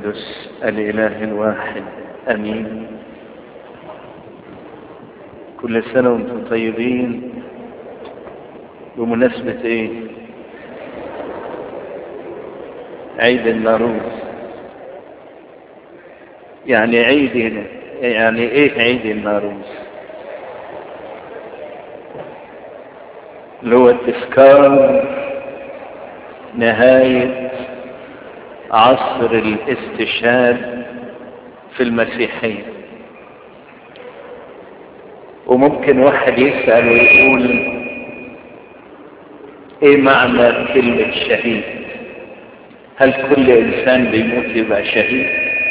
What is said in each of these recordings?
القدس الإله الواحد أمين كل سنة وانتم طيبين بمناسبة ايه عيد الناروز يعني عيد يعني ايه عيد الناروز اللي هو تذكار نهاية عصر الاستشهاد في المسيحية وممكن واحد يسأل ويقول ايه معنى كلمة شهيد هل كل انسان بيموت يبقى شهيد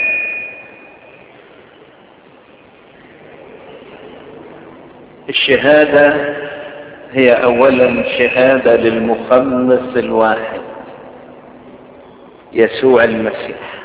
الشهادة هي اولا شهادة للمخلص الواحد يسوع المسيح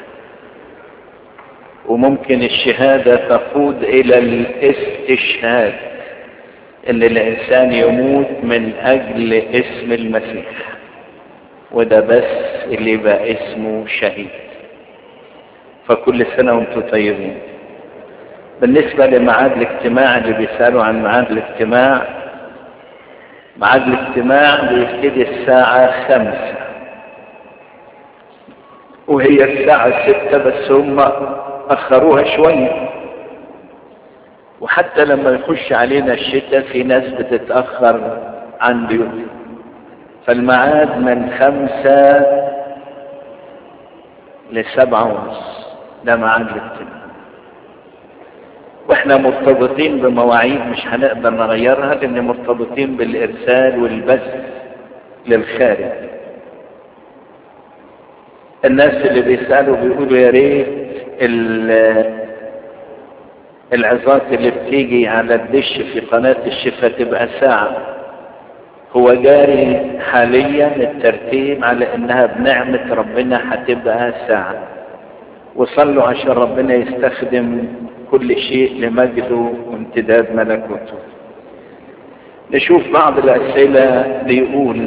وممكن الشهادة تقود الى الاستشهاد ان الانسان يموت من اجل اسم المسيح وده بس اللي يبقى اسمه شهيد فكل سنة وانتم طيبين بالنسبة لميعاد الاجتماع اللي بيسألوا عن ميعاد الاجتماع ميعاد الاجتماع بيبتدي الساعة خمسة وهي الساعة ستة بس هم أخروها شوية وحتى لما يخش علينا الشتاء في ناس بتتأخر عن بيوتهم فالميعاد من خمسة لسبعة ونص ده ميعاد الاجتماع واحنا مرتبطين بمواعيد مش هنقدر نغيرها لان مرتبطين بالارسال والبث للخارج الناس اللي بيسالوا بيقولوا يا ريت العظات اللي بتيجي على الدش في قناة الشفا تبقى ساعة هو جاري حاليا الترتيب على انها بنعمة ربنا هتبقى ساعة وصلوا عشان ربنا يستخدم كل شيء لمجده وامتداد ملكوته نشوف بعض الأسئلة بيقول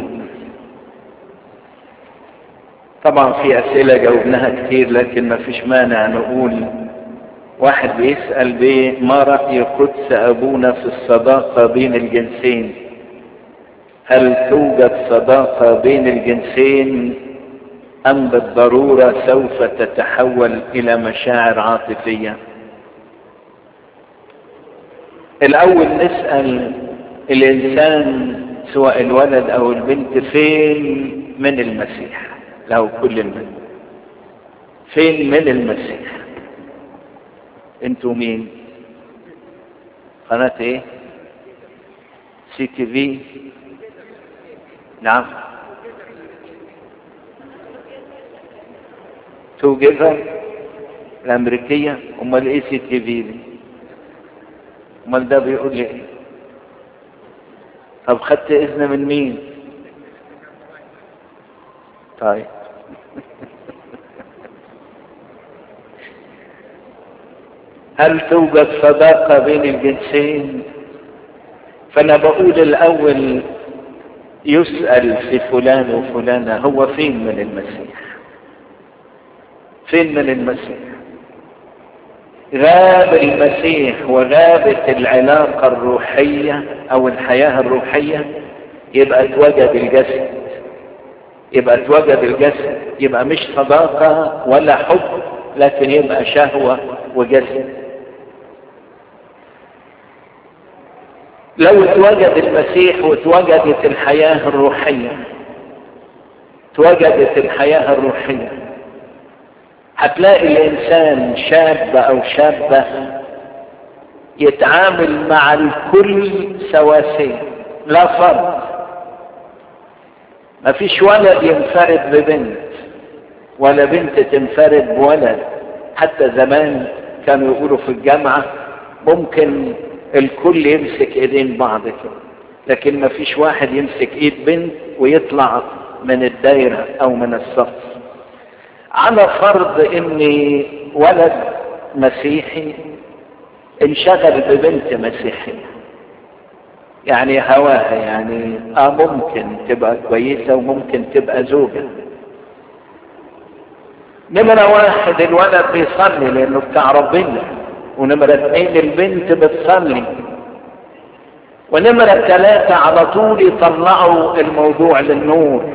طبعا في أسئلة جاوبناها كتير لكن ما فيش مانع نقول واحد بيسأل بيه ما رأي قدس أبونا في الصداقة بين الجنسين هل توجد صداقة بين الجنسين أم بالضرورة سوف تتحول إلى مشاعر عاطفية الأول نسأل الإنسان سواء الولد أو البنت فين من المسيح له كل المن فين من المسيح انتوا مين قناة ايه سي تي في نعم توجيفر الامريكية امال ايه سي تي في دي امال ده بيقول لي ايه طب خدت اذن من مين طيب هل توجد صداقة بين الجنسين فانا بقول الاول يسأل في فلان وفلانة هو فين من المسيح فين من المسيح غاب المسيح وغابت العلاقة الروحية او الحياة الروحية يبقى اتوجد الجسد يبقى اتوجد الجسد يبقى مش صداقة ولا حب لكن يبقى شهوة وجسد لو اتوجد المسيح واتوجدت الحياة الروحية اتوجدت الحياة الروحية هتلاقي الانسان شاب او شابة يتعامل مع الكل سواسية لا فرق مفيش ولد ينفرد ببنت ولا بنت تنفرد بولد حتى زمان كانوا يقولوا في الجامعة ممكن الكل يمسك ايدين بعض كده لكن مفيش واحد يمسك ايد بنت ويطلع من الدايرة او من الصف على فرض ان ولد مسيحي انشغل ببنت مسيحية يعني هواها يعني اه ممكن تبقى كويسة وممكن تبقى زوجة نمرة واحد الولد بيصلي لانه بتاع ربنا ونمرة اثنين البنت بتصلي ونمرة ثلاثة على طول يطلعوا الموضوع للنور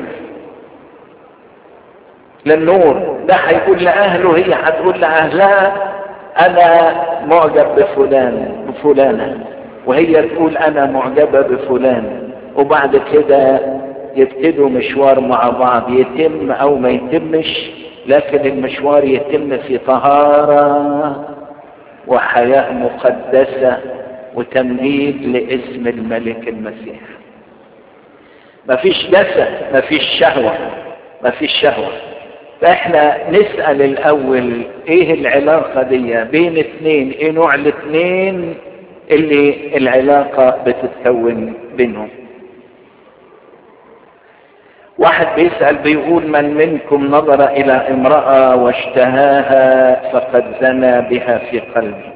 للنور ده هيقول لأهله هي هتقول لأهلها أنا معجب بفلان بفلانة وهي تقول أنا معجبة بفلان وبعد كده يبتدوا مشوار مع بعض يتم أو ما يتمش لكن المشوار يتم في طهارة وحياة مقدسة وتمجيد لاسم الملك المسيح مفيش جسد مفيش شهوة مفيش شهوة فاحنا نسأل الاول ايه العلاقة دي بين اتنين ايه نوع الاتنين اللي العلاقة بتتكون بينهم واحد بيسأل بيقول من منكم نظر الى امرأة واشتهاها فقد زنى بها في قلبه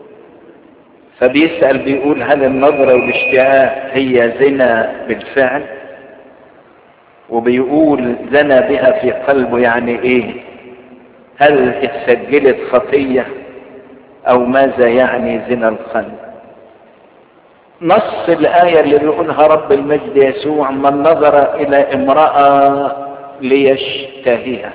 فبيسأل بيقول هل النظرة والاشتهاء هي زنا بالفعل وبيقول زنى بها في قلبه يعني ايه هل اتسجلت خطية او ماذا يعني زنا القلب نص الآية اللي بيقولها رب المجد يسوع من نظر إلى امرأة ليشتهيها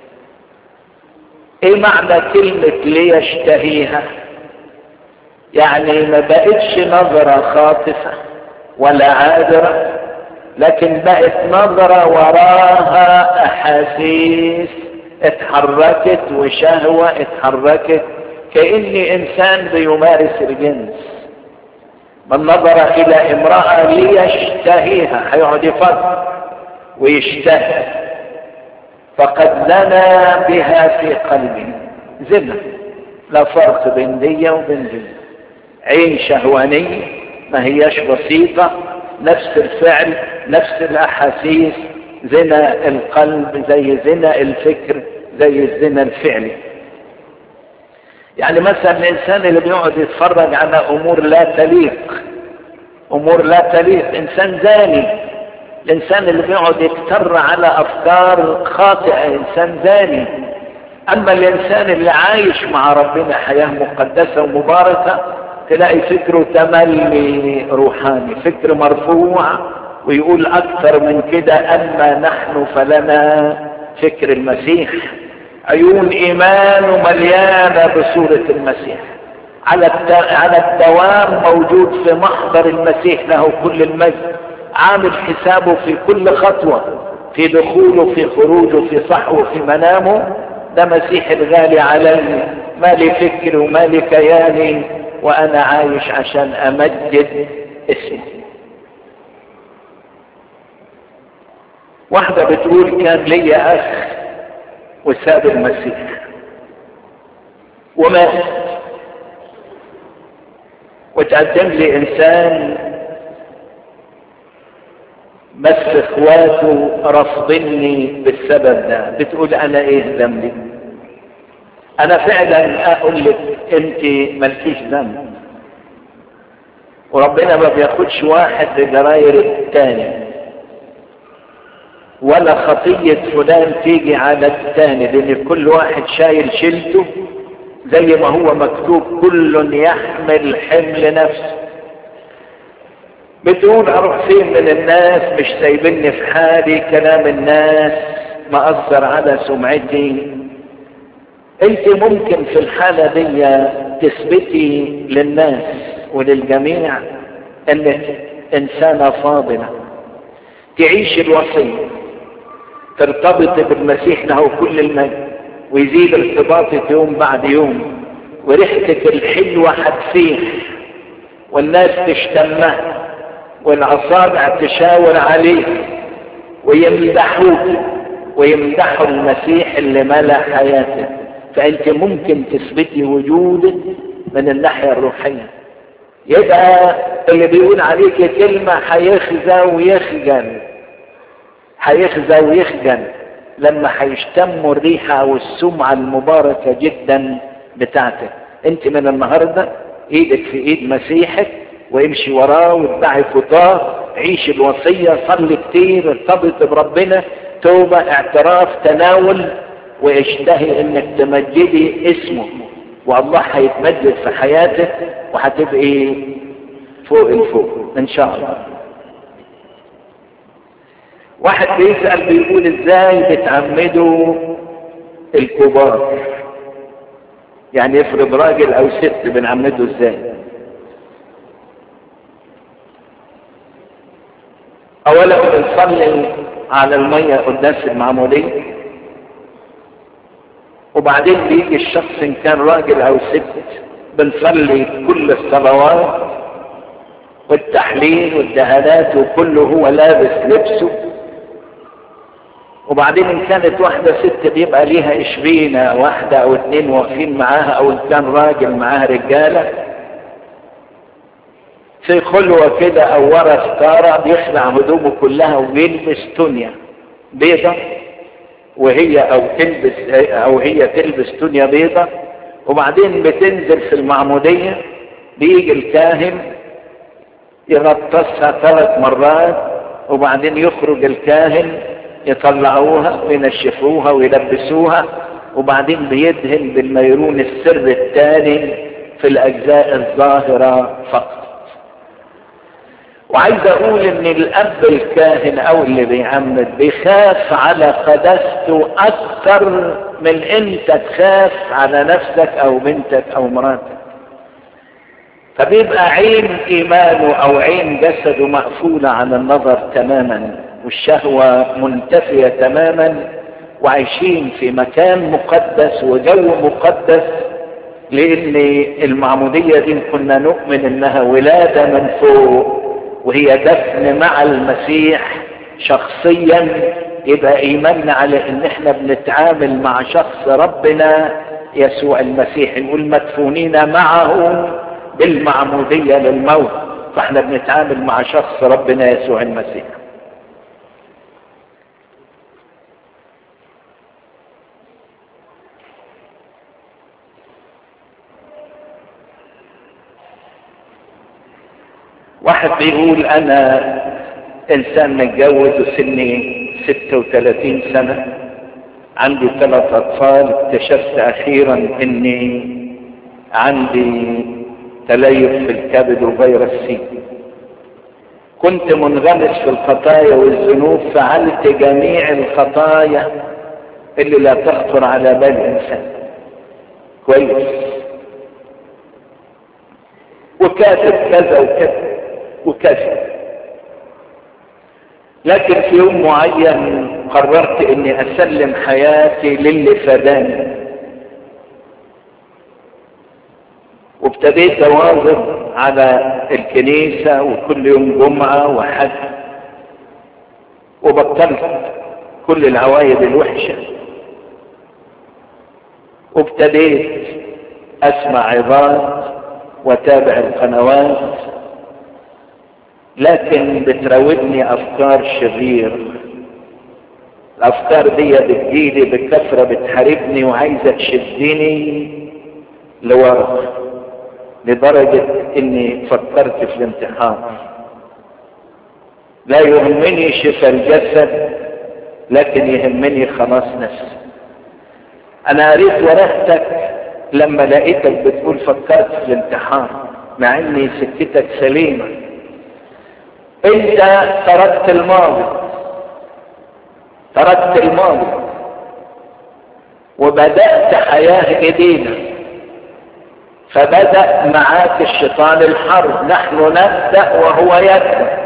ايه معنى كلمة ليشتهيها يعني ما بقتش نظرة خاطفة ولا عابرة لكن بقت نظرة وراها أحاسيس اتحركت وشهوة اتحركت كأني إنسان بيمارس الجنس من نظر إلى امرأة ليشتهيها هيقعد يفكر ويشتهي فقد زنى بها في قلبه زنا لا فرق بين دي وبين دي عين شهوانية ما هياش بسيطة نفس الفعل نفس الأحاسيس زنا القلب زي زنا الفكر زي الزنا الفعلي يعني مثلا الإنسان اللي بيقعد يتفرج على أمور لا تليق أمور لا تليق إنسان زاني الإنسان اللي بيقعد يكتر على أفكار خاطئة إنسان زاني أما الإنسان اللي عايش مع ربنا حياة مقدسة ومباركة تلاقي فكره تملي روحاني فكر مرفوع ويقول اكثر من كده اما نحن فلنا فكر المسيح عيون ايمانه مليانه بصوره المسيح على على الدوام موجود في محضر المسيح له كل المجد عامل حسابه في كل خطوه في دخوله في خروجه في صحوه في منامه ده مسيح الغالي علي مالي فكر ومالي كياني وانا عايش عشان امجد اسمه واحدة بتقول كان لي اخ وساب المسيح ومات وتقدم لي انسان بس اخواته رفضني بالسبب ده بتقول انا ايه ذنبي انا فعلا اقول لك انت مالكيش ذنب وربنا ما بياخدش واحد لجراير التاني ولا خطية فلان تيجي على التاني لان كل واحد شايل شيلته زي ما هو مكتوب كل يحمل حمل نفسه بتقول اروح فين من الناس مش سايبني في حالي كلام الناس مأثر على سمعتي انت ممكن في الحالة دي تثبتي للناس وللجميع انك انسانة فاضلة تعيش الوصية ترتبط بالمسيح له كل المجد ويزيد ارتباطك يوم بعد يوم وريحتك الحلوة هتفيح والناس تشتمها والاصابع تشاور عليك ويمدحوك ويمدحوا المسيح اللي ملا حياتك فانت ممكن تثبتي وجودك من الناحية الروحية يبقى اللي بيقول عليك كلمة هيخزى ويخجل هيخزى ويخجل لما هيشتموا الريحة او السمعة المباركة جدا بتاعتك انت من النهاردة ايدك في ايد مسيحك وامشي وراه واتبعي خطاه عيش الوصية صلي كتير ارتبط بربنا توبة اعتراف تناول واشتهي انك تمجدي اسمه والله هيتمجد في حياتك وهتبقي فوق الفوق ان شاء الله واحد بيسأل بيقول ازاي بتعمدوا الكبار يعني افرض راجل او ست بنعمده ازاي اولا بنصلي على المية قداس المعمودية وبعدين بيجي الشخص ان كان راجل او ست بنصلي كل الصلوات والتحليل والدهانات وكله هو لابس لبسه وبعدين ان كانت واحدة ست بيبقى ليها اشبينة واحدة او اتنين واقفين معاها او ان كان راجل معاها رجالة في خلوة كده او ورا ستارة بيخلع هدومه كلها ويلبس تونيا بيضة وهي او تلبس او هي تلبس تونيا بيضة وبعدين بتنزل في المعمودية بيجي الكاهن يغطسها ثلاث مرات وبعدين يخرج الكاهن يطلعوها وينشفوها ويلبسوها وبعدين بيدهن بالميرون السر الثاني في الاجزاء الظاهرة فقط وعايز اقول ان الاب الكاهن او اللي بيعمد بيخاف على قداسته اكثر من انت تخاف على نفسك او بنتك او مراتك فبيبقى عين ايمانه او عين جسده مقفولة عن النظر تماما والشهوة منتفية تماما وعايشين في مكان مقدس وجو مقدس لان المعمودية دي كنا نؤمن انها ولادة من فوق وهي دفن مع المسيح شخصيا يبقى ايماننا على ان احنا بنتعامل مع شخص ربنا يسوع المسيح نقول مدفونين معه بالمعمودية للموت فاحنا بنتعامل مع شخص ربنا يسوع المسيح واحد بيقول انا انسان متجوز وسني 36 سنة عندي ثلاث اطفال اكتشفت اخيرا اني عندي تليف في الكبد وفيروس سي كنت منغمس في الخطايا والذنوب فعلت جميع الخطايا اللي لا تخطر على بال انسان كويس وكاتب كذا وكذا وكذا لكن في يوم معين قررت اني اسلم حياتي للي فداني وابتديت اواظب على الكنيسة وكل يوم جمعة وحد وبطلت كل العوايد الوحشة وابتديت اسمع عظات واتابع القنوات لكن بتراودني افكار شريرة الافكار دي بتجيلي بكثرة بتحاربني وعايزة تشدني لورا لدرجة اني فكرت في الانتحار لا يهمني شفاء الجسد لكن يهمني خلاص نفسي انا قريت ورقتك لما لقيتك بتقول فكرت في الانتحار مع اني سكتك سليمة انت تركت الماضي تركت الماضي وبدأت حياة جديدة فبدأ معاك الشيطان الحرب نحن نبدأ وهو يبدأ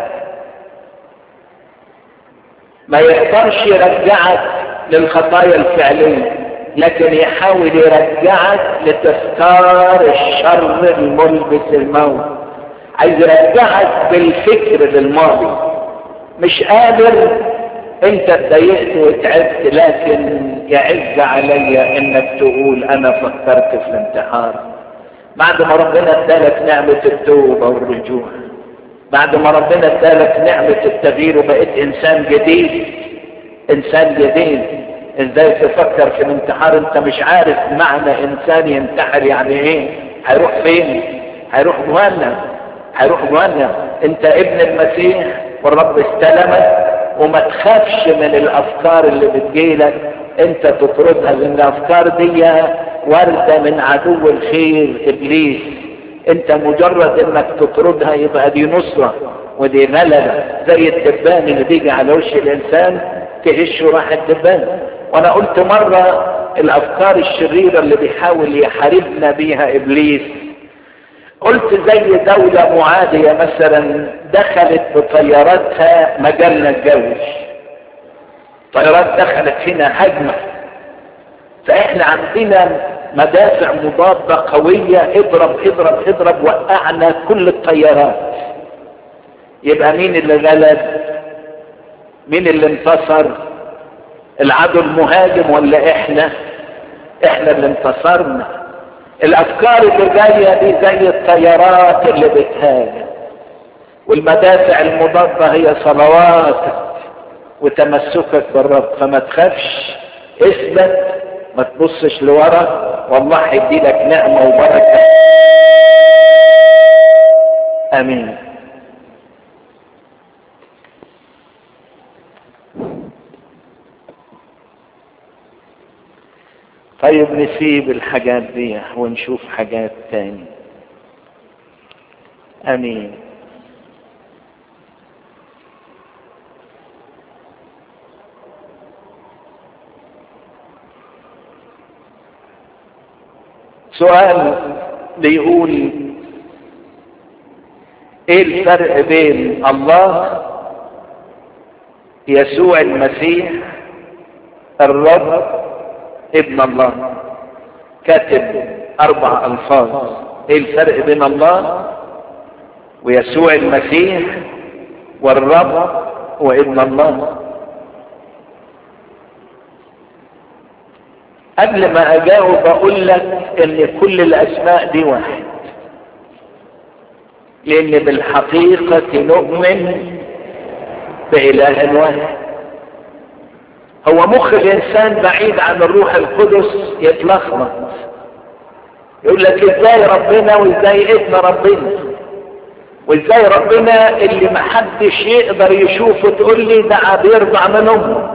ما يقدرش يرجعك للخطايا الفعلية لكن يحاول يرجعك لتذكار الشر الملبس الموت عايز يرجعك بالفكر للماضي مش قادر انت اتضايقت وتعبت لكن يعز علي انك تقول انا فكرت في الانتحار بعد ما ربنا ادالك نعمة التوبة والرجوع بعد ما ربنا ادالك نعمة التغيير وبقيت انسان جديد انسان جديد ازاي تفكر في الانتحار انت مش عارف معنى انسان ينتحر يعني ايه هيروح فين هيروح جهنم هيروح جهنم انت ابن المسيح والرب استلمك وما تخافش من الافكار اللي بتجيلك انت تطردها لان الافكار دي وردة من عدو الخير ابليس انت مجرد انك تطردها يبقى دي نصرة ودي غلبة زي الدبان اللي بيجي على وش الانسان تهشه راح الدبان وانا قلت مرة الافكار الشريرة اللي بيحاول يحاربنا بيها ابليس قلت زي دولة معادية مثلا دخلت بطياراتها مجالنا الجوي طيارات دخلت هنا هجمة فاحنا عندنا مدافع مضادة قوية اضرب اضرب اضرب وقعنا كل الطيارات يبقى مين اللي غلب مين اللي انتصر العدو المهاجم ولا احنا احنا اللي انتصرنا الافكار اللي جايه دي زي الطيارات اللي بتهاجم والمدافع المضاده هي صلواتك وتمسكك بالرب فما تخافش اثبت ما تبصش لورا والله هيدي لك نعمه وبركه امين طيب نسيب الحاجات دي ونشوف حاجات تاني امين سؤال بيقول ايه الفرق بين الله يسوع المسيح الرب ابن الله كاتب اربع الفاظ ايه الفرق بين الله ويسوع المسيح والرب وابن الله قبل ما اجاوب اقول لك ان كل الاسماء دي واحد لان بالحقيقة نؤمن بإله واحد هو مخ الانسان بعيد عن الروح القدس يتلخبط يقول لك ازاي ربنا وازاي ابن ربنا وازاي ربنا اللي محدش يقدر يشوفه تقول لي ده بيرضع من امه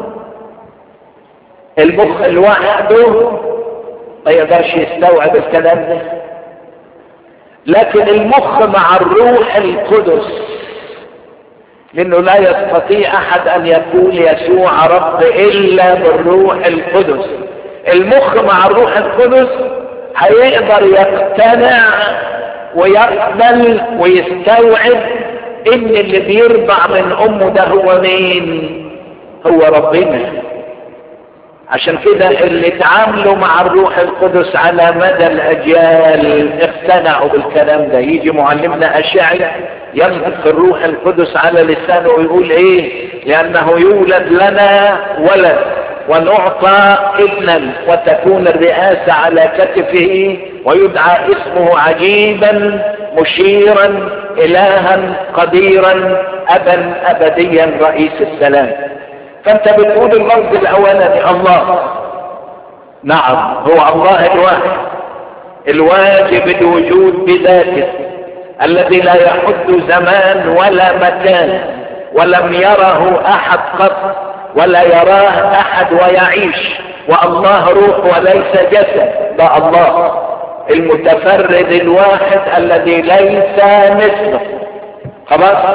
المخ لوحده ما يقدرش يستوعب الكلام ده لكن المخ مع الروح القدس لانه لا يستطيع احد ان يقول يسوع رب الا بالروح القدس المخ مع الروح القدس هيقدر يقتنع ويقبل ويستوعب ان اللي بيرضع من امه ده هو مين هو ربنا عشان كده اللي تعاملوا مع الروح القدس على مدى الاجيال اقتنعوا بالكلام ده يجي معلمنا اشعيا ينطق الروح القدس على لسانه ويقول ايه لانه يولد لنا ولد ونعطى ابنا وتكون الرئاسة على كتفه ويدعى اسمه عجيبا مشيرا الها قديرا ابا ابديا رئيس السلام فانت بتقول اللفظ الاولاني الله نعم هو الله الواحد الواجب الوجود بذاته الذي لا يحد زمان ولا مكان ولم يره احد قط ولا يراه احد ويعيش والله روح وليس جسد ده الله المتفرد الواحد الذي ليس مثله خلاص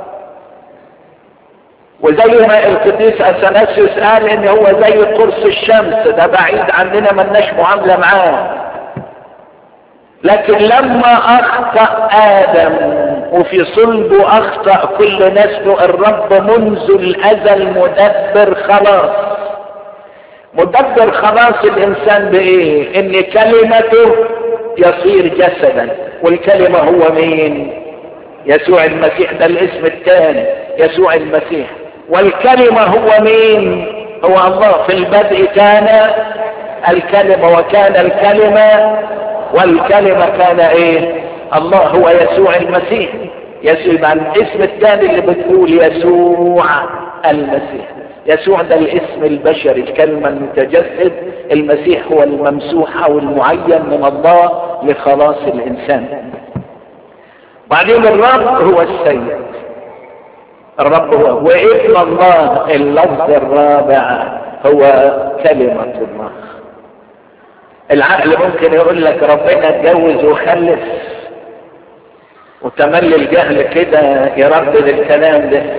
وزي ما القديس اثناسيوس قال ان هو زي قرص الشمس ده بعيد عننا ملناش معامله معاه لكن لما اخطا ادم وفي صلبه اخطا كل نسله الرب منذ الازل مدبر خلاص مدبر خلاص الانسان بايه ان كلمته يصير جسدا والكلمه هو مين يسوع المسيح ده الاسم الثاني يسوع المسيح والكلمة هو مين هو الله في البدء كان الكلمة وكان الكلمة والكلمة كان ايه الله هو يسوع المسيح يسوع يبقى الاسم الثاني اللي بتقول يسوع المسيح يسوع ده الاسم البشري الكلمة المتجسد المسيح هو الممسوح او المعين من الله لخلاص الانسان بعدين الرب هو السيد الرب هو وابن الله اللفظ الرابع هو كلمة الله العقل ممكن يقول لك ربنا اتجوز وخلف وتملي الجهل كده يردد الكلام ده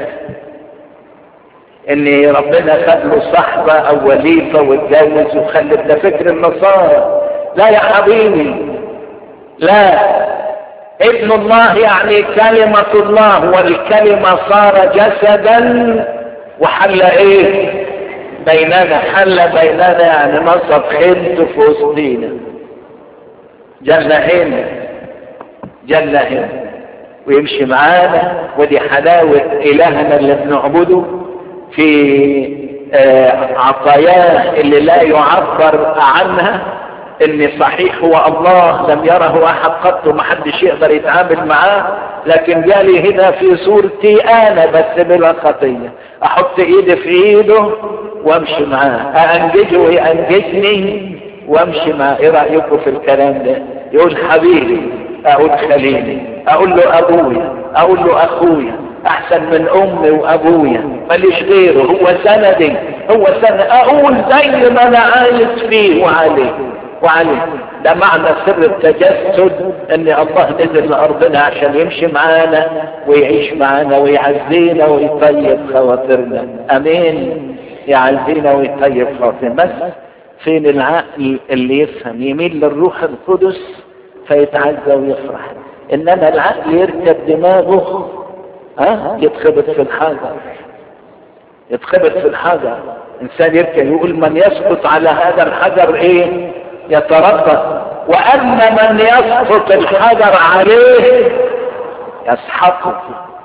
ان ربنا خد له صحبة او وليفة واتجوز وخلف ده فكر النصارى لا يا حبيبي لا ابن الله يعني كلمة الله والكلمة صار جسدا وحل ايه بيننا حل بيننا يعني نصب خيمته في وسطينا جل هنا جل هنا ويمشي معانا ودي حلاوة إلهنا اللي بنعبده في آه عطاياه اللي لا يعبر عنها ان صحيح هو الله لم يره احد قط ومحدش يقدر يتعامل معاه لكن جالي هنا في صورتي انا بس بلا خطيه احط ايدي في ايده وامشي معاه انجزه وينجزني وامشي معاه ايه رايكم في الكلام ده يقول حبيبي اقول خليلي اقول له ابويا اقول له اخويا احسن من امي وابويا ماليش غيره هو سندي هو سند اقول زي ما انا عايز فيه وعليه وعليه ده معنى سر التجسد ان الله نزل لارضنا عشان يمشي معانا ويعيش معانا ويعزينا ويطيب خواطرنا امين يعزينا ويطيب خواطرنا بس فين العقل اللي يفهم يميل للروح القدس فيتعزى ويفرح انما العقل يركب دماغه ها يتخبط في الحجر يتخبط في الحجر انسان يركب يقول من يسقط على هذا الحجر ايه يتردد واما من يسقط الحجر عليه يسحقه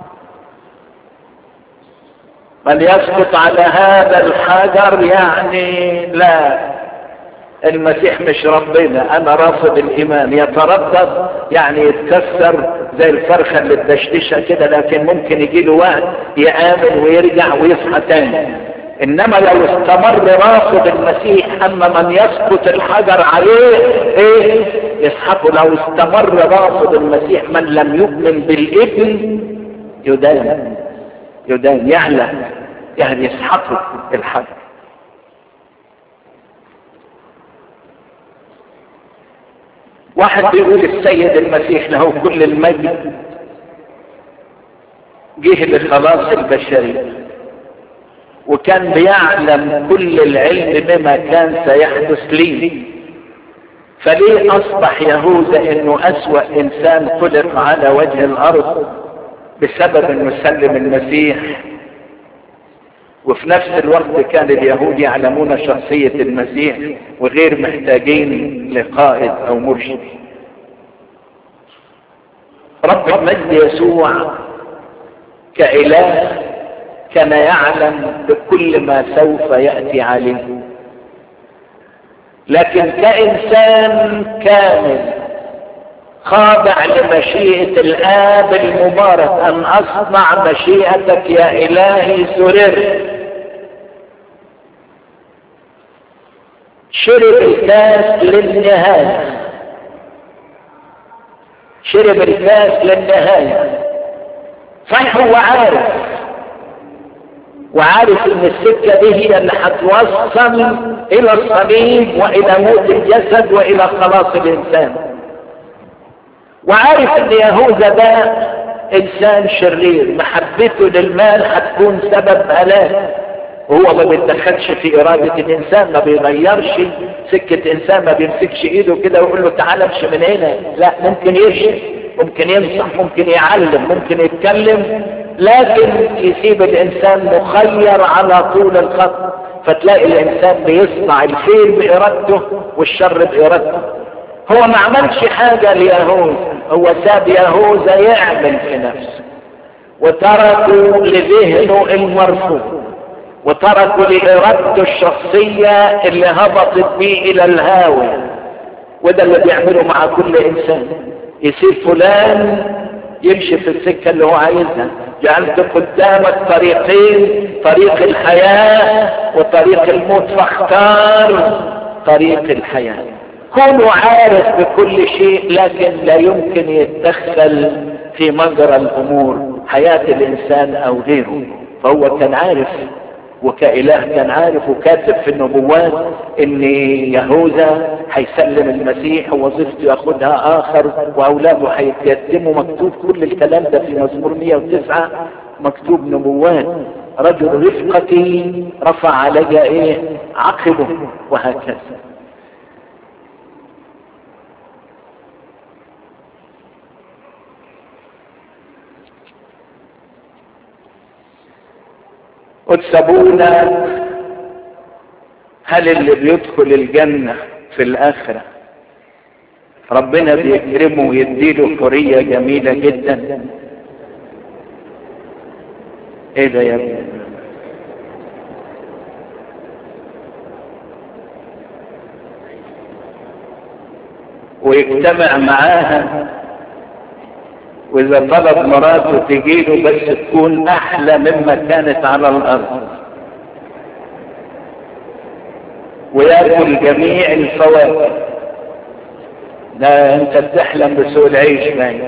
من يسقط على هذا الحجر يعني لا المسيح مش ربنا انا رافض الايمان يتردد يعني يتكسر زي الفرخه اللي تدشدشها كده لكن ممكن يجي له وقت يامن ويرجع ويصحى تاني انما لو استمر رافض المسيح اما من يسقط الحجر عليه ايه يسحقه لو استمر رافض المسيح من لم يؤمن بالابن يدان يدان يعلى يعني يسحقه الحجر واحد بيقول السيد المسيح له كل المجد جه لخلاص البشريه وكان بيعلم كل العلم بما كان سيحدث لي فليه اصبح يهوذا انه اسوأ انسان خلق على وجه الارض بسبب انه سلم المسيح وفي نفس الوقت كان اليهود يعلمون شخصية المسيح وغير محتاجين لقائد او مرشد رب المجد يسوع كإله كان يعلم بكل ما سوف يأتي عليه لكن كإنسان كامل خاضع لمشيئة الآب المبارك أن أصنع مشيئتك يا إلهي سررت شرب الكاس للنهاية شرب الكاس للنهاية صحيح هو عارف وعارف ان السكة دي هي اللي هتوصل الى الصليب والى موت الجسد والى خلاص الانسان وعارف ان يهوذا ده انسان شرير محبته للمال هتكون سبب هلاك وهو ما بيتدخلش في ارادة الانسان ما بيغيرش سكة انسان ما بيمسكش ايده كده ويقول له تعالى امشي من هنا لا ممكن يرشد ممكن ينصح ممكن يعلم ممكن يتكلم لكن يسيب الانسان مخير على طول الخط فتلاقي الانسان بيصنع الخير بارادته والشر بارادته هو ما عملش حاجة ليهوذا هو ساب يهوذا يعمل في نفسه وتركوا لذهنه المرفوض وتركوا لإرادته الشخصية اللي هبطت بيه إلى الهاوية وده اللي بيعمله مع كل إنسان يسيب فلان يمشي في السكة اللي هو عايزها جعلت قدامك طريقين طريق الحياة وطريق الموت فاختار طريق الحياة كونه عارف بكل شيء لكن لا يمكن يتدخل في مجرى الامور حياة الانسان او غيره فهو كان عارف وكإله كان عارف وكاتب في النبوات ان يهوذا هيسلم المسيح ووظيفته ياخدها اخر واولاده هيتيتموا مكتوب كل الكلام ده في مزمور 109 مكتوب نبوات رجل رفقتي رفع علي ايه عقبه وهكذا وتسابونا هل اللي بيدخل الجنة في الآخرة ربنا بيكرمه ويديله حرية جميلة جدا ايه ده يا ابني ويجتمع معاها واذا طلب مراته تجيله بس تكون احلى مما كانت على الارض وياكل جميع الفواكه ده انت بتحلم بسوء العيش باين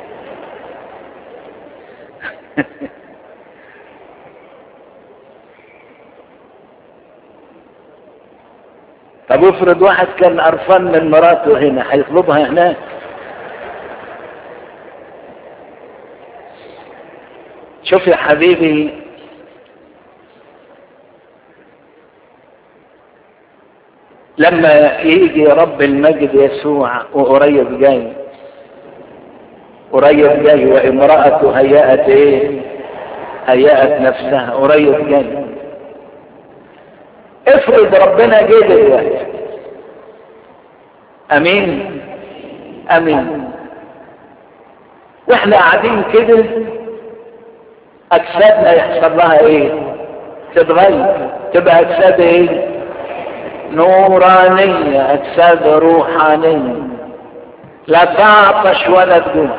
طب افرض واحد كان قرفان من مراته هنا هيطلبها هناك شوف يا حبيبي لما يجي رب المجد يسوع وقريب جاي قريب جاي وامرأته هيأت ايه هيأت نفسها قريب جاي افرض ربنا جه دلوقتي امين امين واحنا قاعدين كده اجسادنا يحصل لها ايه تتغير تبقى اجساد ايه نورانية اجساد روحانية لا تعطش ولا تجوع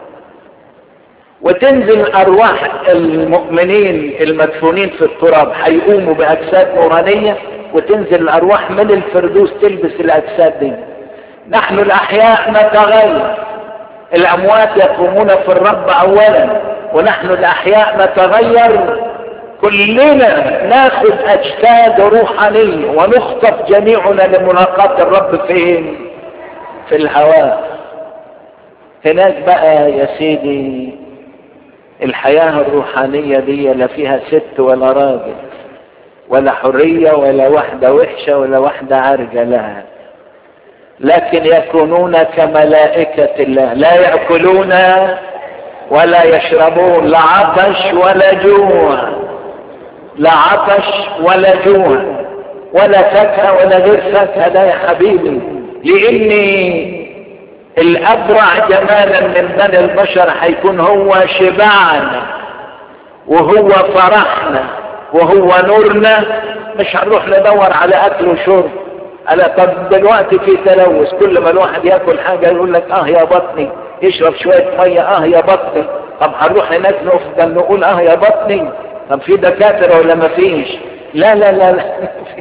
وتنزل ارواح المؤمنين المدفونين في التراب هيقوموا باجساد نورانية وتنزل الارواح من الفردوس تلبس الاجساد دي نحن الاحياء نتغير الاموات يقومون في الرب اولا ونحن الاحياء نتغير كلنا ناخذ اجساد روحانيه ونخطف جميعنا لملاقاه الرب فين في الهواء هناك بقى يا سيدي الحياه الروحانيه دي لا فيها ست ولا راجل ولا حريه ولا واحده وحشه ولا واحده عرجه لها لكن يكونون كملائكه الله لا ياكلون ولا يشربون لا عطش ولا جوع لا عطش ولا جوع ولا فاكهه ولا غير فاكهه ده يا حبيبي لاني الابرع جمالا من بني البشر هيكون هو شبعنا وهو فرحنا وهو نورنا مش هنروح ندور على اكل وشرب انا طب دلوقتي في تلوث كل ما الواحد ياكل حاجه يقول لك اه يا بطني يشرب شويه ميه اه يا بطني طب هنروح هناك نفضل نقول اه يا بطني طب في دكاتره ولا ما فيش لا لا لا لا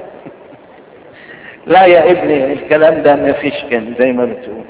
لا يا ابني الكلام ده ما فيش كان زي ما بتقول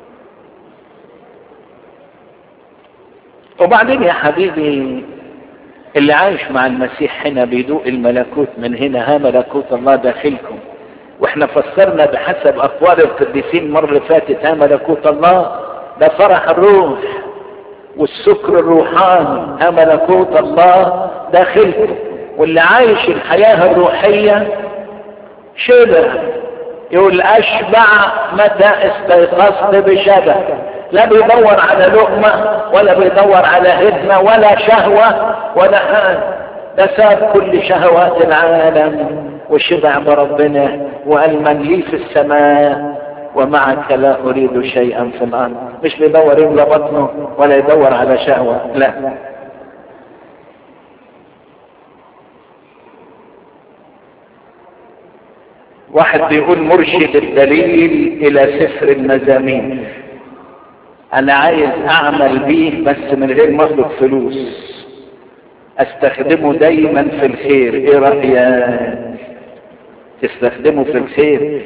وبعدين يا حبيبي اللي عايش مع المسيح هنا بيدوق الملكوت من هنا ها ملكوت الله داخلكم واحنا فسرنا بحسب اقوال القديسين المره اللي فاتت ها ملكوت الله ده فرح الروح والسكر الروحاني ها ملكوت الله داخلكم واللي عايش الحياه الروحيه شبع يقول اشبع متى استيقظت بشبع لا بيدور على لقمة ولا بيدور على هدمة ولا شهوة ولا حاجة ده ساب كل شهوات العالم وشبع بربنا وقال من لي في السماء ومعك لا اريد شيئا في الارض مش بيدور يملى بطنه ولا يدور على شهوة لا واحد بيقول مرشد الدليل الى سفر المزامير انا عايز اعمل بيه بس من غير ما اطلب فلوس استخدمه دايما في الخير ايه رايك تستخدمه في الخير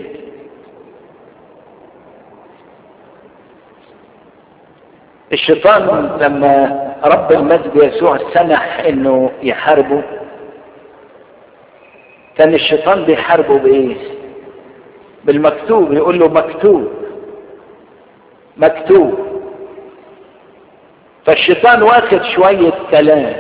الشيطان لما رب المجد يسوع سمح انه يحاربه كان الشيطان بيحاربه بايه بالمكتوب يقول له مكتوب مكتوب فالشيطان واخد شوية كلام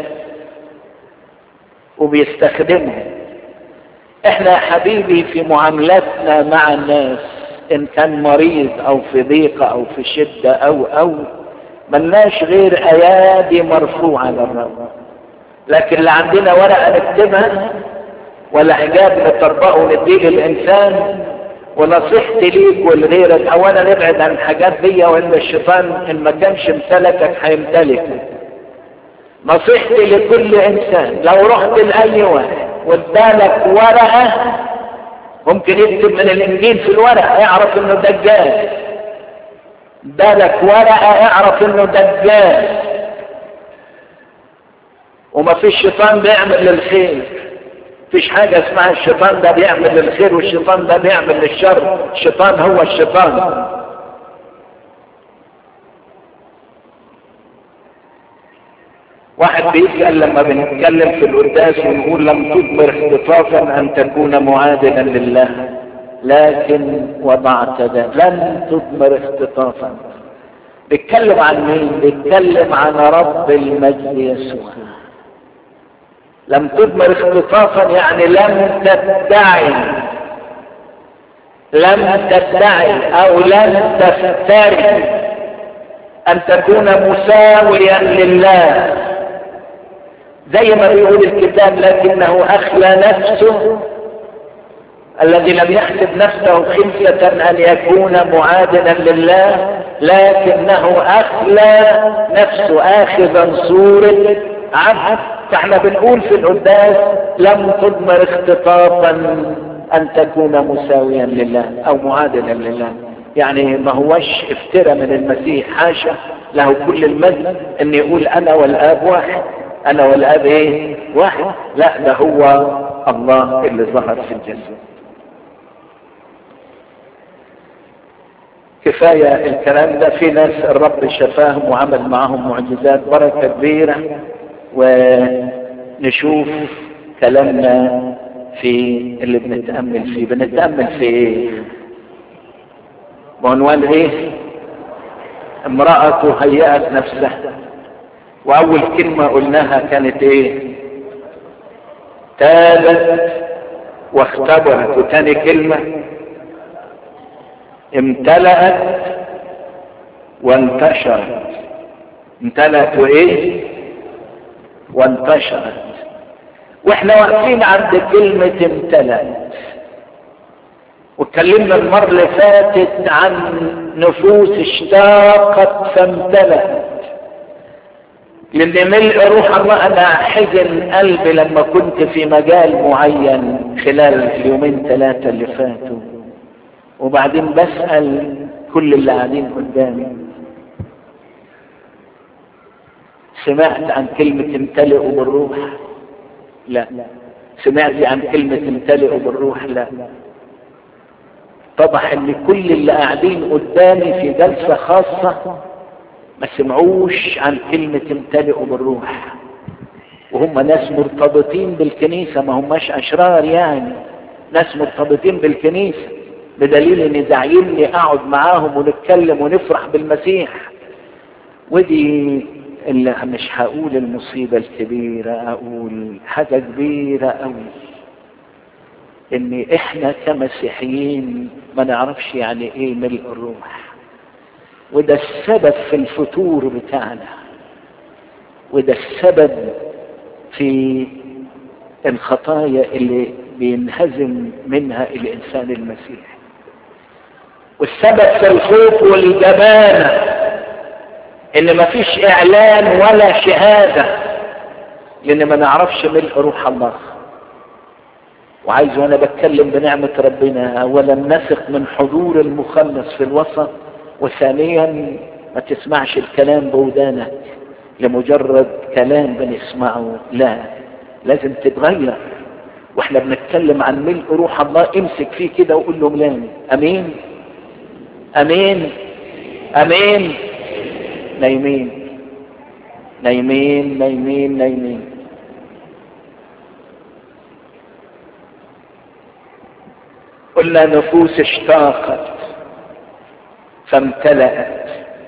وبيستخدمهم احنا يا حبيبي في معاملاتنا مع الناس ان كان مريض او في ضيقة او في شدة او او ملناش غير ايادي مرفوعة للرب لكن لا عندنا ورقة نكتبها ولا حجاب نطبقه ونديه للانسان ونصيحتي ليك ولغيرك اولا نبعد عن الحاجات دي وان الشيطان ان ما كانش امتلكك هيمتلكك نصيحتي لكل انسان لو رحت لاي واحد وادالك ورقه ممكن يكتب من الانجيل في الورقه يعرف انه دجال ادالك ورقه يعرف انه دجال وما فيش شيطان بيعمل للخير فيش حاجة اسمها الشيطان ده بيعمل للخير والشيطان ده بيعمل للشر الشيطان هو الشيطان واحد بيسأل لما بنتكلم في القداس ونقول لم تضمر اختطافا ان تكون معادلا لله لكن وضعت ده لن تضمر اختطافا بيتكلم عن مين بيتكلم عن رب المجد يسوع لم تضمر اختطافا يعني لم تدعي لم تدعي او لم تفتري ان تكون مساويا لله زي ما بيقول الكتاب لكنه اخلى نفسه الذي لم يحسب نفسه خمسة ان يكون معادلا لله لكنه اخلى نفسه اخذا صورة عبد فاحنا بنقول في القداس لم تضمر اختطافا ان تكون مساويا لله او معادلا لله يعني ما هوش افترى من المسيح حاشا له كل المجد ان يقول انا والاب واحد انا والاب ايه واحد لا ده هو الله اللي ظهر في الجسد كفاية الكلام ده في ناس الرب شفاهم وعمل معهم معجزات بركة كبيرة ونشوف كلامنا في اللي بنتأمل فيه بنتأمل في ايه بعنوان ايه امرأة هيأت نفسها واول كلمة قلناها كانت ايه تابت واختبرت وتاني كلمة امتلأت وانتشرت امتلأت وايه وانتشرت واحنا واقفين عند كلمة امتلأت واتكلمنا المرة اللي فاتت عن نفوس اشتاقت فامتلأت لان ملء روح الله انا حزن قلبي لما كنت في مجال معين خلال اليومين ثلاثة اللي فاتوا وبعدين بسأل كل اللي قاعدين قدامي سمعت عن كلمة امتلئوا بالروح لا سمعت عن كلمة امتلئوا بالروح لا اتضح ان كل اللي قاعدين قدامي في جلسة خاصة ما سمعوش عن كلمة امتلئوا بالروح وهم ناس مرتبطين بالكنيسة ما هماش اشرار يعني ناس مرتبطين بالكنيسة بدليل ان داعيني اقعد معاهم ونتكلم ونفرح بالمسيح ودي اللي مش هقول المصيبة الكبيرة اقول حاجة كبيرة قوي ان احنا كمسيحيين ما نعرفش يعني ايه ملء الروح وده السبب في الفتور بتاعنا وده السبب في الخطايا اللي بينهزم منها الانسان المسيحي والسبب في الخوف والجبانة ان مفيش اعلان ولا شهادة لان ما نعرفش ملء روح الله وعايز وانا بتكلم بنعمة ربنا اولا نثق من حضور المخلص في الوسط وثانيا ما تسمعش الكلام بودانك لمجرد كلام بنسمعه لا لازم تتغير واحنا بنتكلم عن ملء روح الله امسك فيه كده وقول له ملاني امين امين امين نايمين نايمين نايمين نايمين قلنا نفوس اشتاقت فامتلأت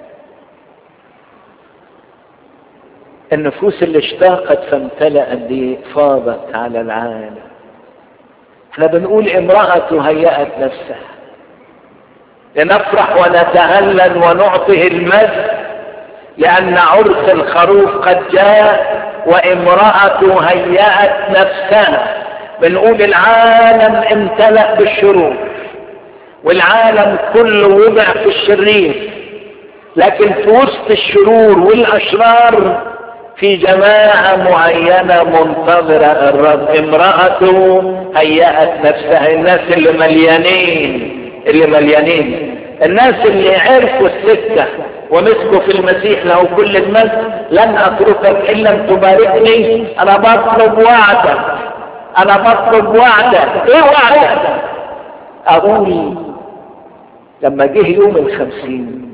النفوس اللي اشتاقت فامتلأت دي فاضت على العالم احنا بنقول امرأة هيأت نفسها لنفرح ونتهلل ونعطه المجد لأن عرس الخروف قد جاء وامرأة هيأت نفسها بنقول العالم امتلأ بالشرور والعالم كله وضع في الشرير لكن في وسط الشرور والأشرار في جماعة معينة منتظرة الرب امرأة هيأت نفسها الناس اللي مليانين اللي مليانين الناس اللي عرفوا الستة ومسكوا في المسيح له كل المجد لن اتركك الا ان تباركني انا بطلب وعدك انا بطلب وعدك ايه وعدك اقول لما جه يوم الخمسين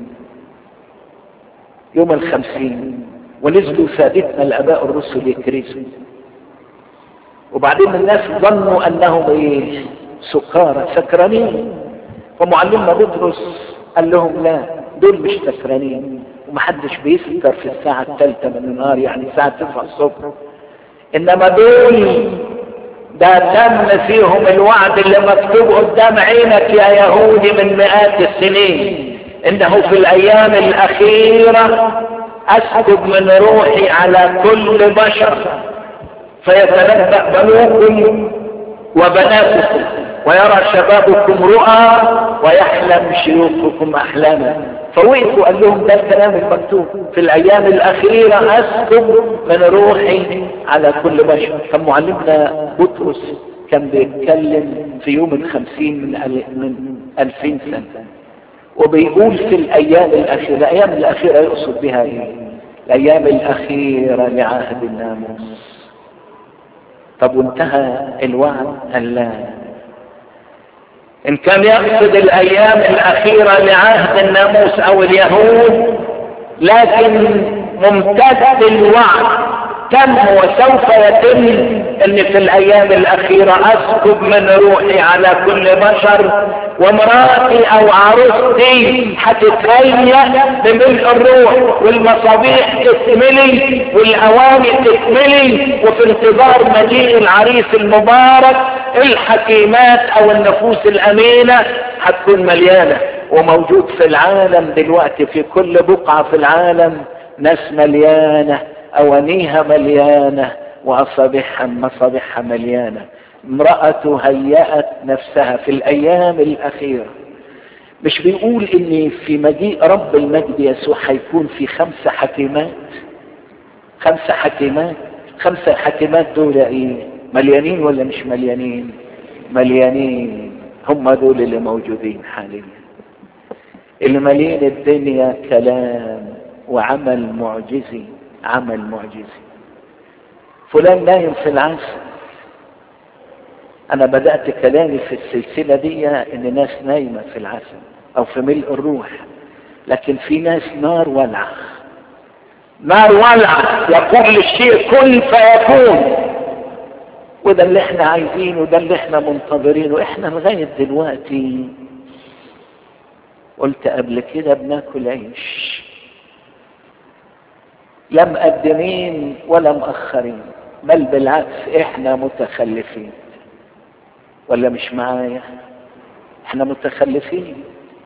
يوم الخمسين ونزلوا سادتنا الاباء الرسل يكرزوا وبعدين الناس ظنوا انهم ايه سكارى سكرانين فمعلمنا بطرس قال لهم لا دول مش سكرانين ومحدش بيسكر في الساعة الثالثة من النهار يعني الساعة 9 الصبح انما دول ده تم فيهم الوعد اللي مكتوب قدام عينك يا يهودي من مئات السنين انه في الايام الاخيرة اسكب من روحي على كل بشر فيتنبأ بنوكم وبناتكم ويرى شبابكم رؤى ويحلم شيوخكم احلاما فوقفوا قال لهم ده الكلام المكتوب في الايام الاخيره اسكب من روحي على كل بشر كان معلمنا بطرس كان بيتكلم في يوم الخمسين من من ألفين سنة وبيقول في الأيام الأخيرة الأيام الأخيرة يقصد بها إيه؟ الأيام الأخيرة لعهد الناموس طب وانتهى الوعد قال لا ان كان يقصد الايام الاخيرة لعهد الناموس او اليهود لكن ممتد الوعد تم وسوف يتم ان في الايام الاخيرة اسكب من روحي على كل بشر ومراتي او عروستي هتتهيأ بملء الروح والمصابيح تكملي والاواني تكملي وفي انتظار مجيء العريس المبارك الحكيمات او النفوس الامينة هتكون مليانة وموجود في العالم دلوقتي في كل بقعة في العالم ناس مليانة اوانيها مليانة واصابعها مصابيحها مليانة امرأة هيأت نفسها في الايام الاخيرة مش بيقول ان في مجيء رب المجد يسوع هيكون في خمسة حكيمات خمسة حكيمات خمسة حكيمات دول ايه مليانين ولا مش مليانين مليانين هم دول اللي موجودين حاليا اللي مليان الدنيا كلام وعمل معجزي عمل معجزي فلان نايم في العسل انا بدأت كلامي في السلسلة دي ان ناس نايمة في العسل او في ملء الروح لكن في ناس نار ولعة نار ولعة يقول للشيء كن فيكون وده اللي احنا عايزينه وده اللي احنا منتظرينه احنا لغاية دلوقتي قلت قبل كده بناكل عيش لا مقدمين ولا مؤخرين بل بالعكس احنا متخلفين ولا مش معايا احنا متخلفين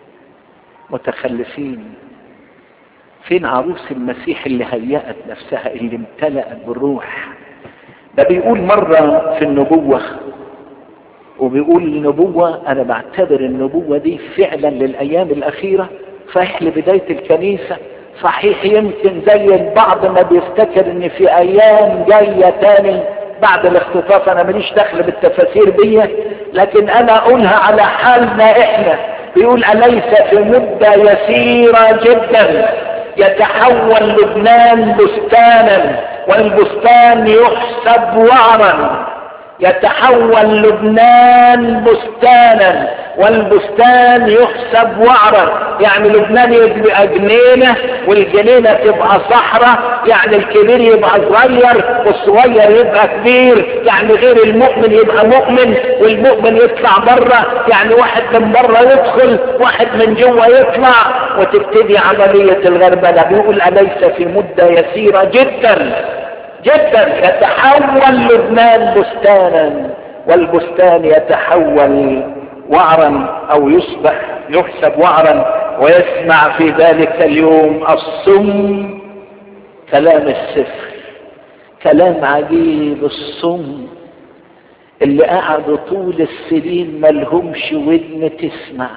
متخلفين فين عروس المسيح اللي هيأت نفسها اللي امتلأت بالروح ده بيقول مرة في النبوة وبيقول النبوة أنا بعتبر النبوة دي فعلا للأيام الأخيرة صحيح لبداية الكنيسة صحيح يمكن زي البعض ما بيفتكر ان في ايام جاية تاني بعد الاختطاف انا ماليش دخل بالتفاسير دي لكن انا اقولها على حالنا احنا بيقول اليس في مدة يسيرة جدا يتحول لبنان بستانا والبستان يحسب وعرا يتحول لبنان بستانا والبستان يحسب وعرا يعني لبنان يبقى جنينة والجنينة تبقى صحراء يعني الكبير يبقى صغير والصغير يبقى كبير يعني غير المؤمن يبقى مؤمن والمؤمن يطلع بره يعني واحد من بره يدخل واحد من جوه يطلع وتبتدي عملية الغربلة بيقول أليس في مدة يسيرة جدا جدا يتحول لبنان بستانا والبستان يتحول وعرا او يصبح يحسب وعرا ويسمع في ذلك اليوم الصم كلام السفر كلام عجيب الصم اللي قعدوا طول السنين ملهمش ودن تسمع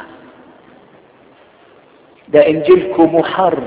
ده انجيلكم محرف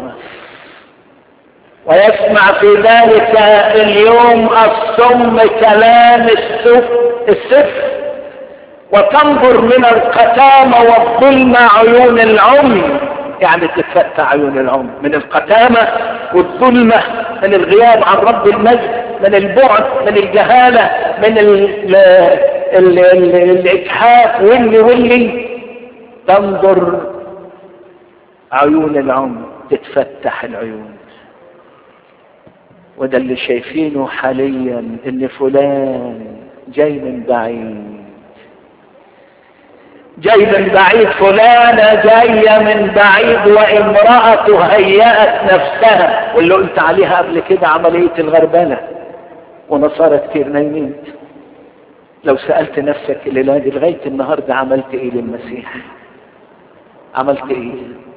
ويسمع في ذلك اليوم الصم كلام السفر السفر وتنظر من القتامة والظلمة عيون العمي يعني تتفتح عيون العمي من القتامة والظلمة من الغياب عن رب المجد من البعد من الجهالة من ال ال ال الإجحاف واللي واللي تنظر عيون العمي تتفتح العيون وده اللي شايفينه حاليا ان فلان جاي من بعيد جاي من بعيد فلانة جاية من بعيد وامرأة هيأت نفسها واللي قلت عليها قبل كده عملية الغربلة ونصارى كتير نايمين لو سألت نفسك الليلة دي لغاية النهاردة عملت ايه للمسيح عملت ايه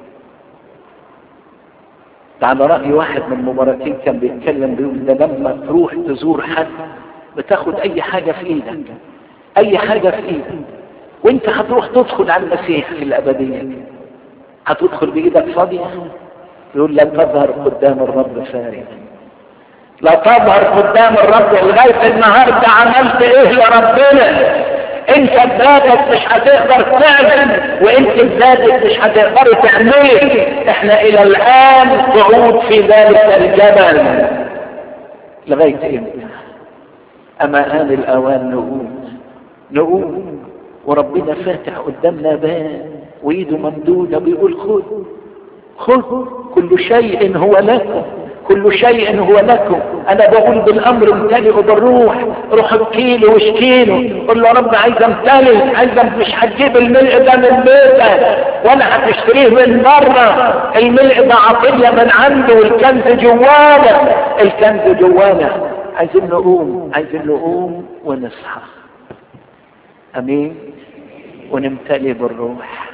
ده على رأي واحد من المباركين كان بيتكلم بيقول ده لما تروح تزور حد بتاخد اي حاجة في ايدك اي حاجة في ايدك وانت هتروح تدخل على المسيح في الابدية هتدخل بايدك فاضية يقول لا تظهر قدام الرب فارغا لا تظهر قدام الرب لغاية النهاردة عملت ايه يا ربنا انت بذاتك مش هتقدر تعمل وانت بذاتك مش هتقدر تعمل احنا الى الان قعود في ذلك الجبل لغاية امتى اما ان الاوان نقوم نقوم وربنا فاتح قدامنا باب وايده ممدودة بيقول خذ خذ كل شيء هو لكم كل شيء هو لكم انا بقول بالامر امتلئوا بالروح روح ابكيله واشكيله قول له رب عايز امتلئ عايز مش هتجيب الملء ده من بيتك ولا هتشتريه من بره الملء ده عطيه من عنده والكنز جوانا الكنز جوانا عايزين نقوم عايزين نقوم ونصحى امين ونمتلئ بالروح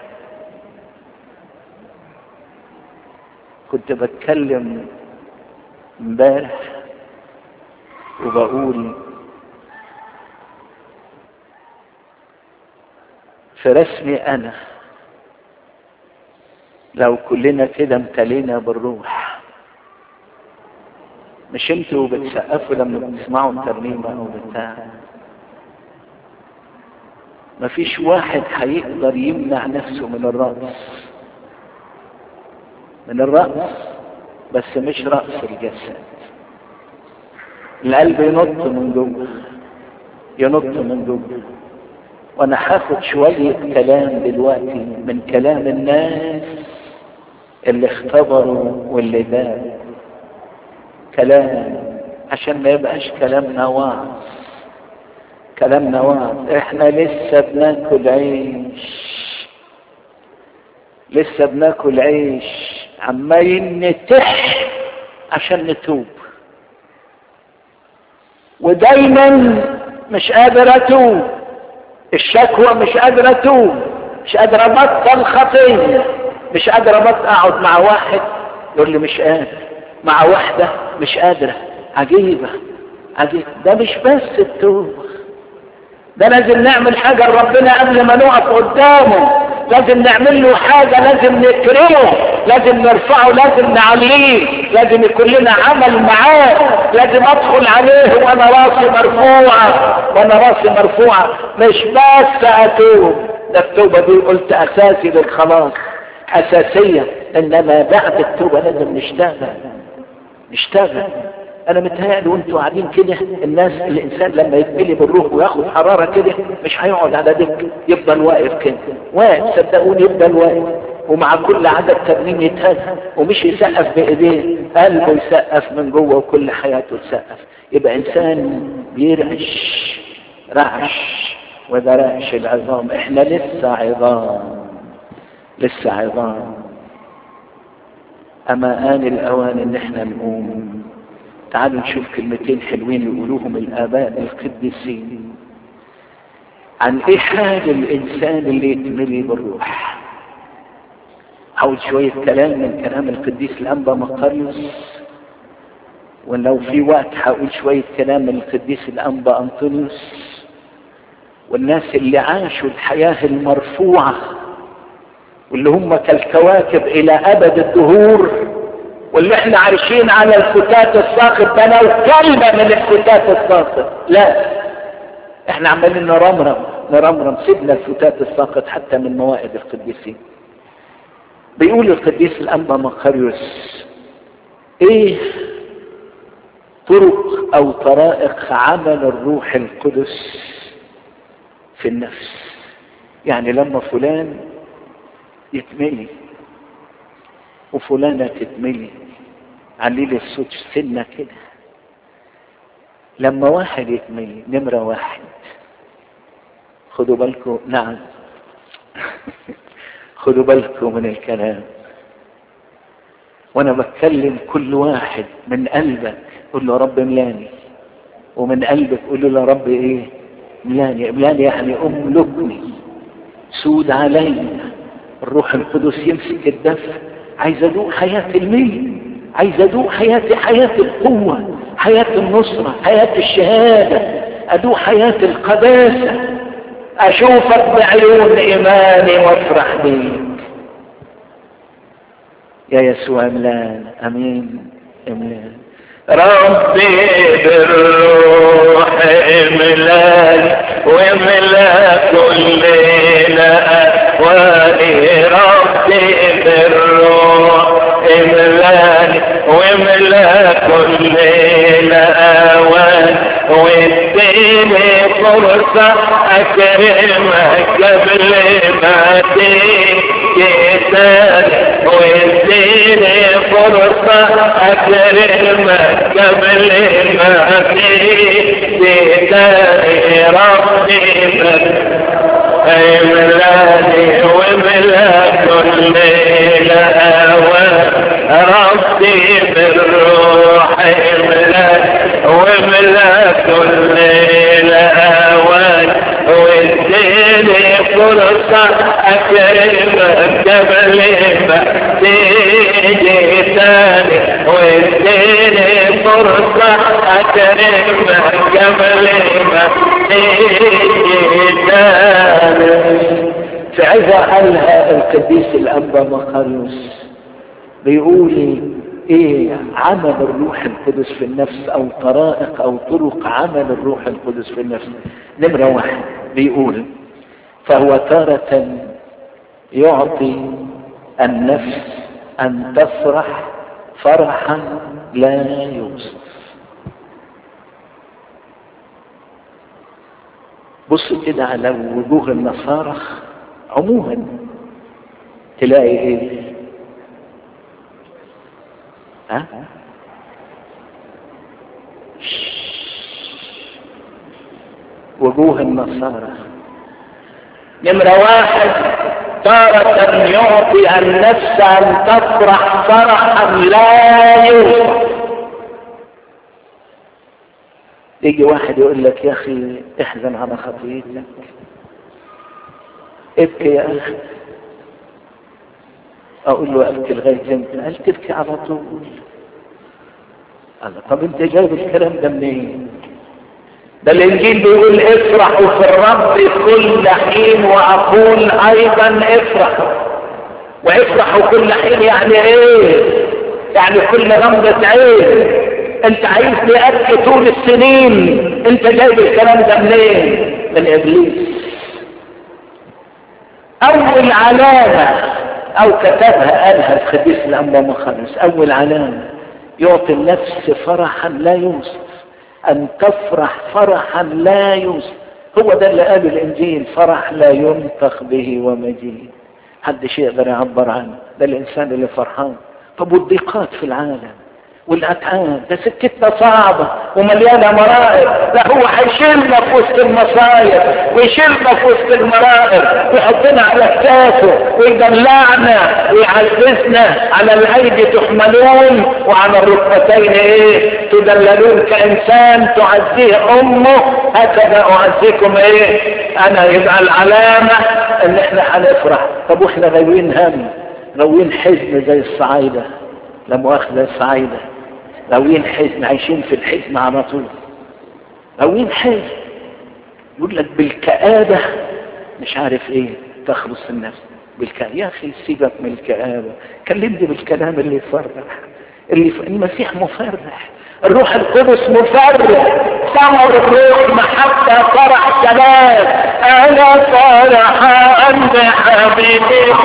كنت بتكلم امبارح وبقول في رسمي انا لو كلنا كده امتلينا بالروح مش انتوا بتسقفوا لما بتسمعوا الترنيمه او بتاع مفيش واحد هيقدر يمنع نفسه من الرقص من الرقص بس مش رأس الجسد القلب ينط من جوه ينط من جوه وانا هاخد شوية كلام دلوقتي من كلام الناس اللي اختبروا واللي داروا كلام عشان ما يبقاش كلامنا وعظ كلامنا وعظ احنا لسه بناكل عيش لسه بناكل عيش عمالين نتح عشان نتوب ودايما مش قادر اتوب الشكوى مش قادر اتوب مش قادر ابطل خطيه مش قادر ابطل اقعد مع واحد يقول لي مش قادر مع واحده مش قادره عجيبه عجيبه ده مش بس التوبه ده لازم نعمل حاجه لربنا قبل ما نقف قدامه لازم نعمل له حاجة لازم نكرمه لازم نرفعه لازم نعليه لازم يكون لنا عمل معاه لازم ادخل عليه وانا راسي مرفوعة وانا راسي مرفوعة مش بس اتوب ده التوبة دي قلت اساسي للخلاص اساسية انما بعد التوبة لازم نشتغل نشتغل انا متهيألي وانتوا قاعدين كده الناس الانسان لما يتملي بالروح وياخد حرارة كده مش هيقعد على دك يفضل واقف كده واقف صدقوني يفضل واقف ومع كل عدد ترنيم يتهز ومش يسقف بايديه قلبه يسقف من جوه وكل حياته تسقف يبقى انسان بيرعش رعش وده رعش العظام احنا لسه عظام لسه عظام اما ان الاوان ان احنا نقوم تعالوا نشوف كلمتين حلوين يقولوهم الاباء القديسين عن ايه حال الانسان اللي يتملي بالروح حول شوية كلام من كلام القديس الانبا مقريوس ولو في وقت هقول شوية كلام من القديس الانبا انطونيوس والناس اللي عاشوا الحياة المرفوعة واللي هم كالكواكب الى ابد الدهور واللي احنا عايشين على الفتات الساقط ده لو كلمة من الفتات الساقط لا احنا عمالين نرمرم نرمرم سيبنا الفتات الساقط حتى من موائد القديسين بيقول القديس الانبا مقريوس ايه طرق او طرائق عمل الروح القدس في النفس يعني لما فلان يتملي وفلانة تتملي عليل الصوت سنة كده لما واحد يتملي نمرة واحد خدوا بالكم نعم خدوا بالكم من الكلام وانا بتكلم كل واحد من قلبك قول له رب ملاني ومن قلبك قول له يا رب ايه ملاني ملاني يعني املكني سود علي الروح القدس يمسك الدفع عايز ادوق حياة الميل عايز ادوق حياة حياة القوة حياة النصرة حياة الشهادة ادوق حياة القداسة اشوفك بعيون ايماني وافرح بيك يا يسوع املان امين املان ربي بالروح املان واملا كل احوالي ربي بالروح املان واملا كل الاوان واديني فرصة اكرمك قبل ما تيجي تاني واديني فرصة اكرمك قبل ما تيجي تاني ربي املاني واملا كل الاوان ربي بالروح املاني واملا كل الاوان واديني فرصة اكرمك قبل ما تيجي تاني واديني فرصة اكرمك قبل ما تيجي تاني في عظة قالها القديس الأنبا مقاريوس بيقول ايه عمل الروح القدس في النفس او طرائق او طرق عمل الروح القدس في النفس نمرة واحد بيقول فهو تارة يعطي النفس ان تفرح فرحا لا يوصف بص كده على وجوه النصارى عموما تلاقي ايه ها وجوه النصارى نمرة واحد تارة يعطي النفس أن تفرح فرحا لا يوصف يجي واحد يقول لك يا اخي احزن على خطيئتك ابكي يا اخي اقول له ابكي لغايه امتى قال تبكي على طول قال طب انت جايب الكلام ده منين ده الانجيل بيقول افرحوا في الرب كل حين واقول ايضا افرحوا وافرحوا كل حين يعني ايه يعني كل غمضة عين انت عايز لي ابكي طول السنين انت جايب الكلام ده منين من ابليس اول علامة او كتبها قالها القديس الانبا مخلص اول علامة يعطي النفس فرحا لا يوصف ان تفرح فرحا لا يوصف هو ده اللي قاله الانجيل فرح لا ينطق به ومجيد محدش يقدر يعبر عنه ده الانسان اللي فرحان طب والضيقات في العالم والاتعاب ده سكتنا صعبة ومليانة مرائر لا هو هيشيلنا في وسط المصايب ويشيلنا في وسط المرائر ويحطنا على كتافه ويدلعنا ويعززنا على الايدي تحملون وعلى الركبتين ايه تدللون كانسان تعزيه امه هكذا اعزيكم ايه انا يبقى العلامة ان احنا هنفرح طب واحنا غاويين هم غاويين حزن زي الصعايدة لا مؤاخذة الصعايدة غاويين حزن عايشين في الحزن على طول غاويين حزن يقول لك بالكآبة مش عارف ايه تخلص النفس بالكآبة يا اخي سيبك من الكآبة كلمني بالكلام اللي يفرح اللي ف... المسيح مفرح الروح القدس مفرح ثمر الروح محبة فرح سلام انا فرحان بحبيبي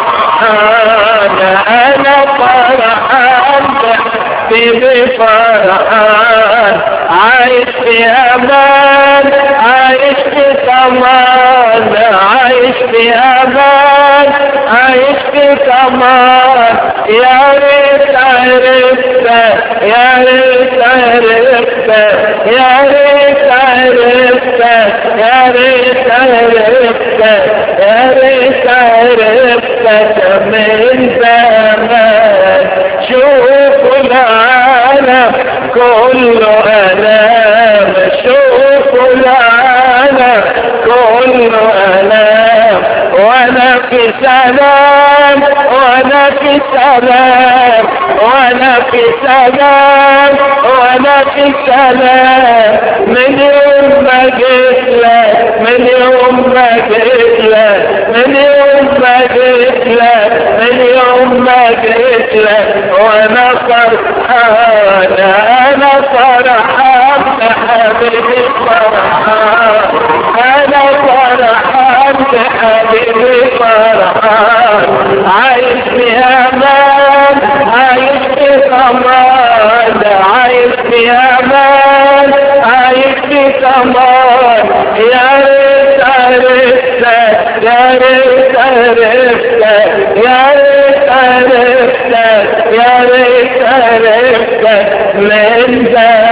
فرحان انا فرحان بحبيبي فرحان عايش في امان عايش في كمان عايش في امان عايش في كمان يا ريت عرفت يا ريت عرفت يا ريت عرفت يا ريت عرفت يا ريت عرفتك من زمان شوفوا العالم كله ألام شوفوا العالم كله ألام وانا في سلام وانا في سلام وانا في سلام وانا في سلام من يوم ما جيت لك من يوم ما جيت لك من يوم ما جيت لك من يوم ما جيت لك وانا فرحان انا فرحان حبيبي فرحان انا فرحان حبيبي فرحان عايش في امان عايش في كمان عايش في امان عايش في كمان يا ريت عرفتك يا ريت عرفتك يا ريت عرفتك يا ريت عرفتك من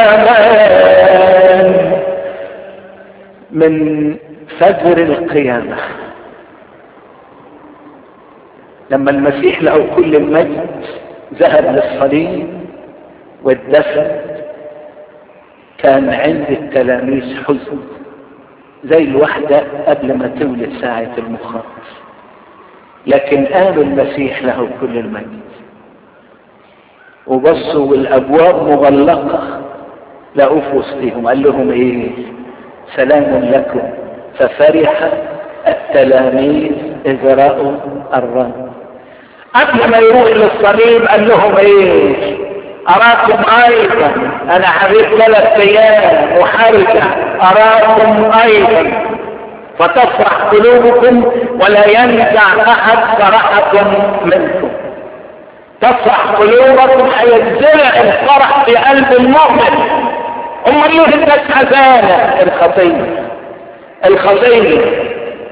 زمان من فجر القيامة لما المسيح له كل المجد ذهب للصليب والدفن كان عند التلاميذ حزن زي الوحدة قبل ما تولد ساعة المخاط لكن قالوا المسيح له كل المجد وبصوا والابواب مغلقة لقوا في وسطهم قال لهم ايه سلام لكم ففرح التلاميذ اذ رأوا الرب قبل ما يروح للصليب قال لهم ايه اراكم ايضا انا حبيب ثلاث ايام وحرجع اراكم ايضا فتفرح قلوبكم ولا ينزع احد فرحكم منكم تفرح قلوبكم هيزرع الفرح في قلب المؤمن امال ليه الناس حزانه الخطية الخطيه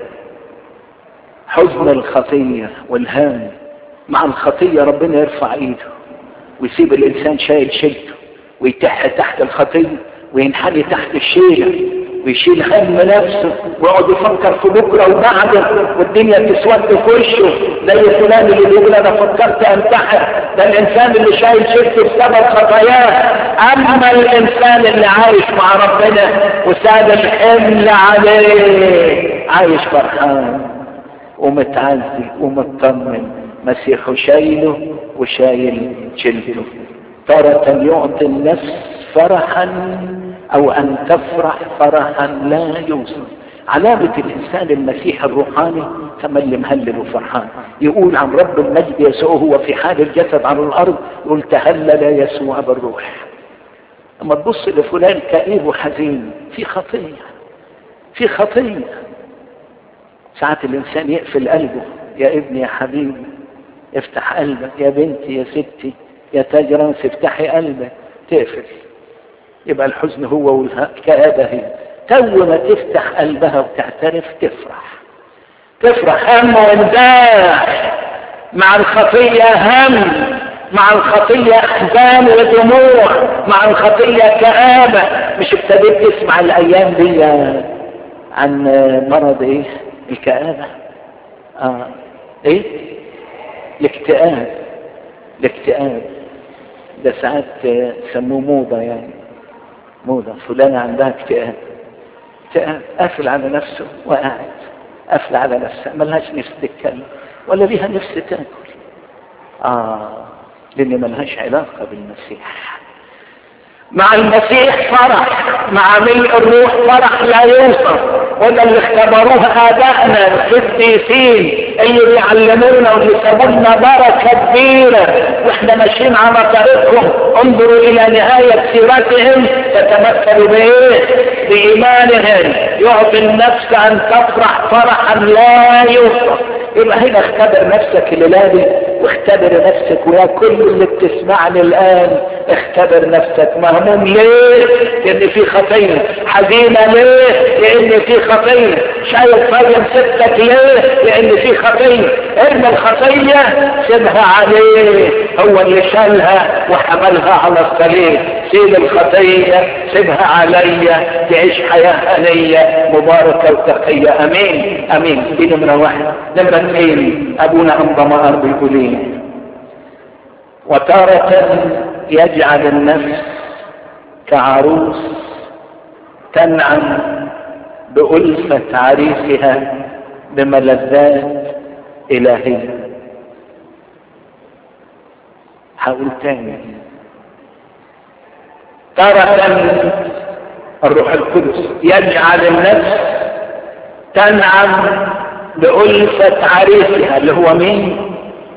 حزن الخطية والهام مع الخطية ربنا يرفع ايده ويسيب الانسان شايل شيلته ويتح تحت الخطية وينحني تحت الشيلة ويشيل هم نفسه ويقعد يفكر في بكره وبعده والدنيا تسود في وشه زي فلان اللي بيقول انا فكرت انتحر ده الانسان اللي شايل شيلته بسبب خطاياه اما الانسان اللي عايش مع ربنا وساب الحمل عليه عايش فرحان ومتعزي ومطمن مسيحه شايله وشايل شيلته تارة يعطي النفس فرحا او ان تفرح فرحا لا يوصف علامة الانسان المسيح الروحاني كما اللي مهلل وفرحان يقول عن رب المجد يسوع هو في حال الجسد على الارض يقول تهلل يسوع بالروح اما تبص لفلان كئيب وحزين في خطية في خطية ساعات الانسان يقفل قلبه يا ابني يا حبيبي افتح قلبك يا بنتي يا ستي يا تاج راس افتحي قلبك تقفل يبقى الحزن هو والكآبة هي تو ما تفتح قلبها وتعترف تفرح تفرح هم وانزاح مع الخطية هم مع الخطية أحزان ودموع مع الخطية كآبة مش ابتديت تسمع الأيام دي عن مرض إيه الكآبة آه إيه الاكتئاب الاكتئاب ده ساعات سموه موضة يعني موضة فلانة عندها اكتئاب اكتئاب قافل على نفسه وقاعد قافل على نفسها ملهاش نفس تتكلم ولا ليها نفس تاكل اه لان ملهاش علاقة بالمسيح مع المسيح فرح مع ملء الروح فرح لا يوصف وده اللي اختبروه ابائنا القديسين اللي بيعلمونا واللي سابوا لنا بركه كبيره واحنا ماشيين على طريقهم انظروا الى نهايه سيرتهم تتمثل بايه؟ بايمانهم يعطي النفس ان تفرح فرحا لا يوصف يبقى هنا اختبر نفسك الليله دي واختبر نفسك ويا كل اللي بتسمعني الان اختبر نفسك مهموم ليه؟ لان في خطيه حزينه ليه؟ لان في خطيه شايف مريم ستك ليه؟ لان في خطيه ارمي الخطيه سيبها عليه هو اللي شالها وحملها على الصليب سيب الخطيه سيبها عليا تعيش حياه هنيه مباركه وتقيه امين امين دي نمره واحد نمره اثنين ابونا انضم بيقول ايه وتارة يجعل النفس كعروس تنعم بألفة عريسها بملذات إلهية حاول تاني تارة الروح القدس يجعل النفس تنعم بألفة عريسها اللي هو مين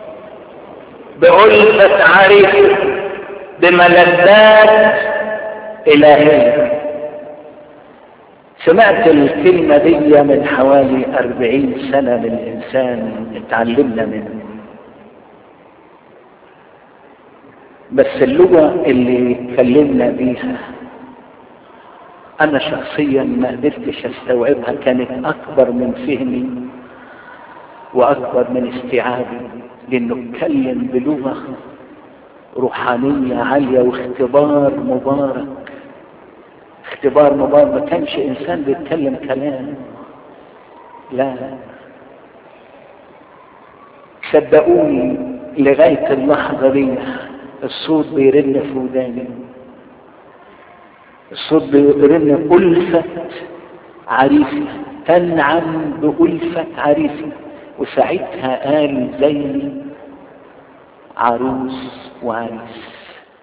بألفة عريسها بملذات إلهية سمعت الكلمة دي من حوالي أربعين سنة من إنسان اتعلمنا منه بس اللغة اللي اتكلمنا بيها أنا شخصيا ما قدرتش أستوعبها كانت أكبر من فهمي وأكبر من استيعابي لأنه اتكلم بلغة روحانية عالية واختبار مبارك اختبار مبارك ما كانش إنسان بيتكلم كلام لا صدقوني لغاية اللحظة دي الصوت بيرن في وداني الصوت بيرن ألفة عريسة تنعم بألفة عريسة وساعتها قال زي عروس وعريس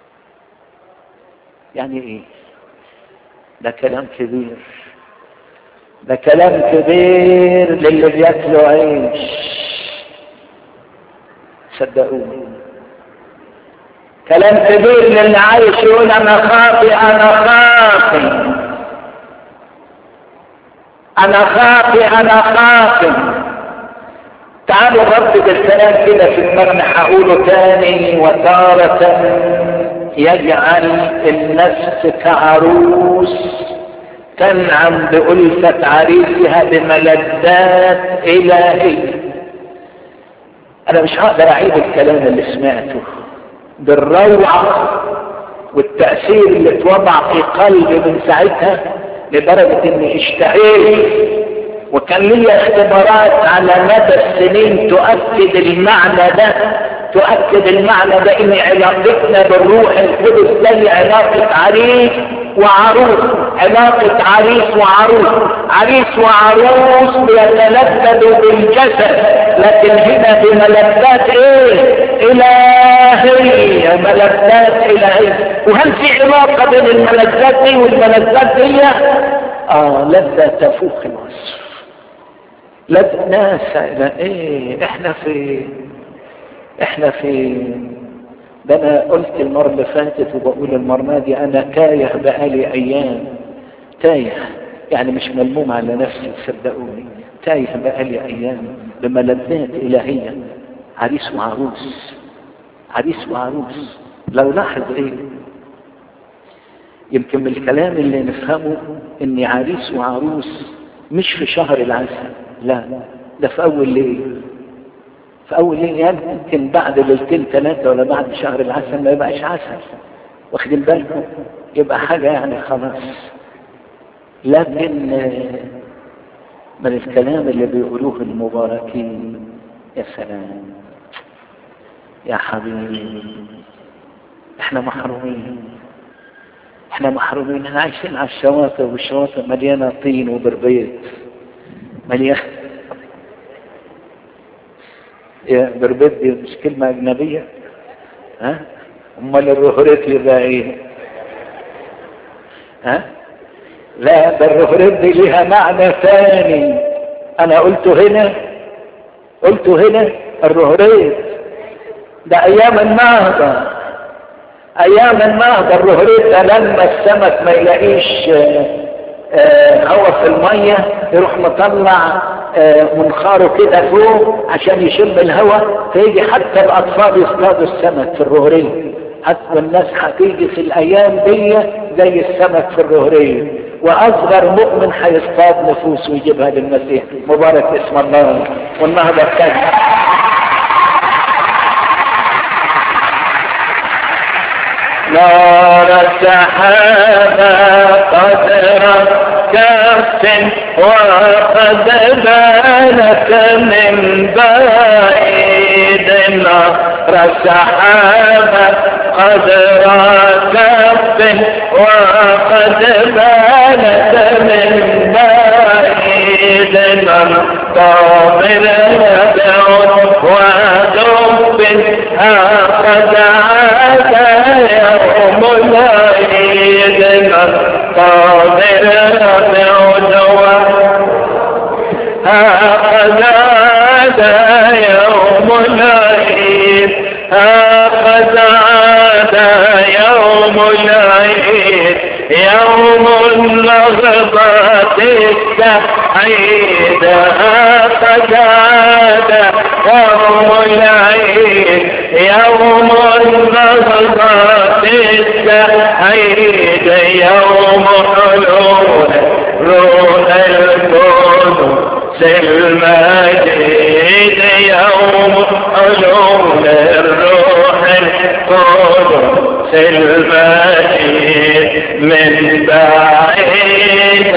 يعني ايه ده كلام كبير ده كلام كبير للي بياكلوا عيش صدقوني كلام كبير للي عايش يقول انا خاطي انا خاطي انا خاطي انا خاطي تعالوا نردد الكلام كده في دماغنا هقوله تاني وتارة يجعل النفس كعروس تنعم بألفة عريسها بملذات إلهية أنا مش هقدر أعيد الكلام اللي سمعته بالروعة والتأثير اللي اتوضع في قلبي من ساعتها لدرجة إني اشتهيت وكان لي اختبارات على مدى السنين تؤكد المعنى ده تؤكد المعنى ده ان علاقتنا بالروح القدس زي علاقة عريس وعروس علاقة عريس وعروس عريس وعروس بيتلذذوا بالجسد لكن هنا بملذات ايه الهية ملذات الهية وهل في علاقة بين الملذات دي والملذات دي اه لذة تفوق الوصف لذة ناس ايه احنا في احنا في ده انا قلت المرة اللي فاتت وبقول المرة دي انا تايه بقالي ايام تايه يعني مش ملموم على نفسي صدقوني تايه بقالي ايام بملذات الهية عريس وعروس عريس وعروس لو لاحظ ايه يمكن من الكلام اللي نفهمه ان عريس وعروس مش في شهر العسل لا ده في اول ليل في اول ليل يعني يمكن بعد ليلتين ثلاثة ولا بعد شهر العسل ما يبقاش عسل واخدين بالكم يبقى حاجة يعني خلاص لكن من الكلام اللي بيقولوه المباركين يا سلام يا حبيبي احنا محرومين احنا محرومين احنا عايشين على الشواطئ والشواطئ مليانه طين وبربيت مليانه يا بربيت دي مش كلمه اجنبيه ها امال الرهريت يبقى ايه ها لا ده الرهريت دي ليها معنى ثاني انا قلته هنا قلته هنا الرهريت ده ايام النهضه ايام النهضه الرهريت ده لما السمك ما يلاقيش هوا في الميه يروح مطلع منخاره كده فوق عشان يشم الهواء فيجي حتى الاطفال يصطادوا السمك في الرهريت حتى الناس هتيجي في الايام دي زي السمك في الرهريت واصغر مؤمن هيصطاد نفوس ويجيبها للمسيح مبارك اسم الله والنهضه الثانيه نار السحابة قدر كف وقد بانت من بعيد نار السحابة قدر كف وقد بانت من بعيد قابل يدعو ودب قد عاد يوم العيد قابل يدعو قد عاد يوم العيد قد عاد يوم العيد يوم النهضة السعيد قد عاد يوم العيد يوم النهضة السعيد يوم حلول روح القدس المجيد يوم حلول الروح القدس المجيد من بعيد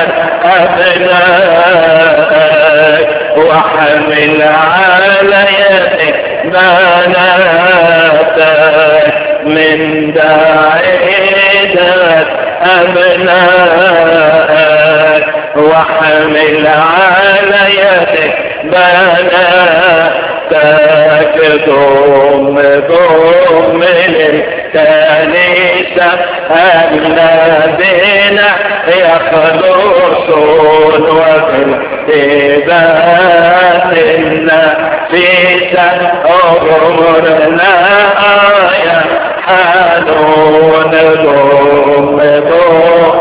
أبنائك وحمل على يدك بناتك من بعيد أبنائك وحمل على يدك بناتك ضم ضم للكنيسة الذين يخلصون وبالإبات النفيسة أغمرنا آية حنون ضم ضم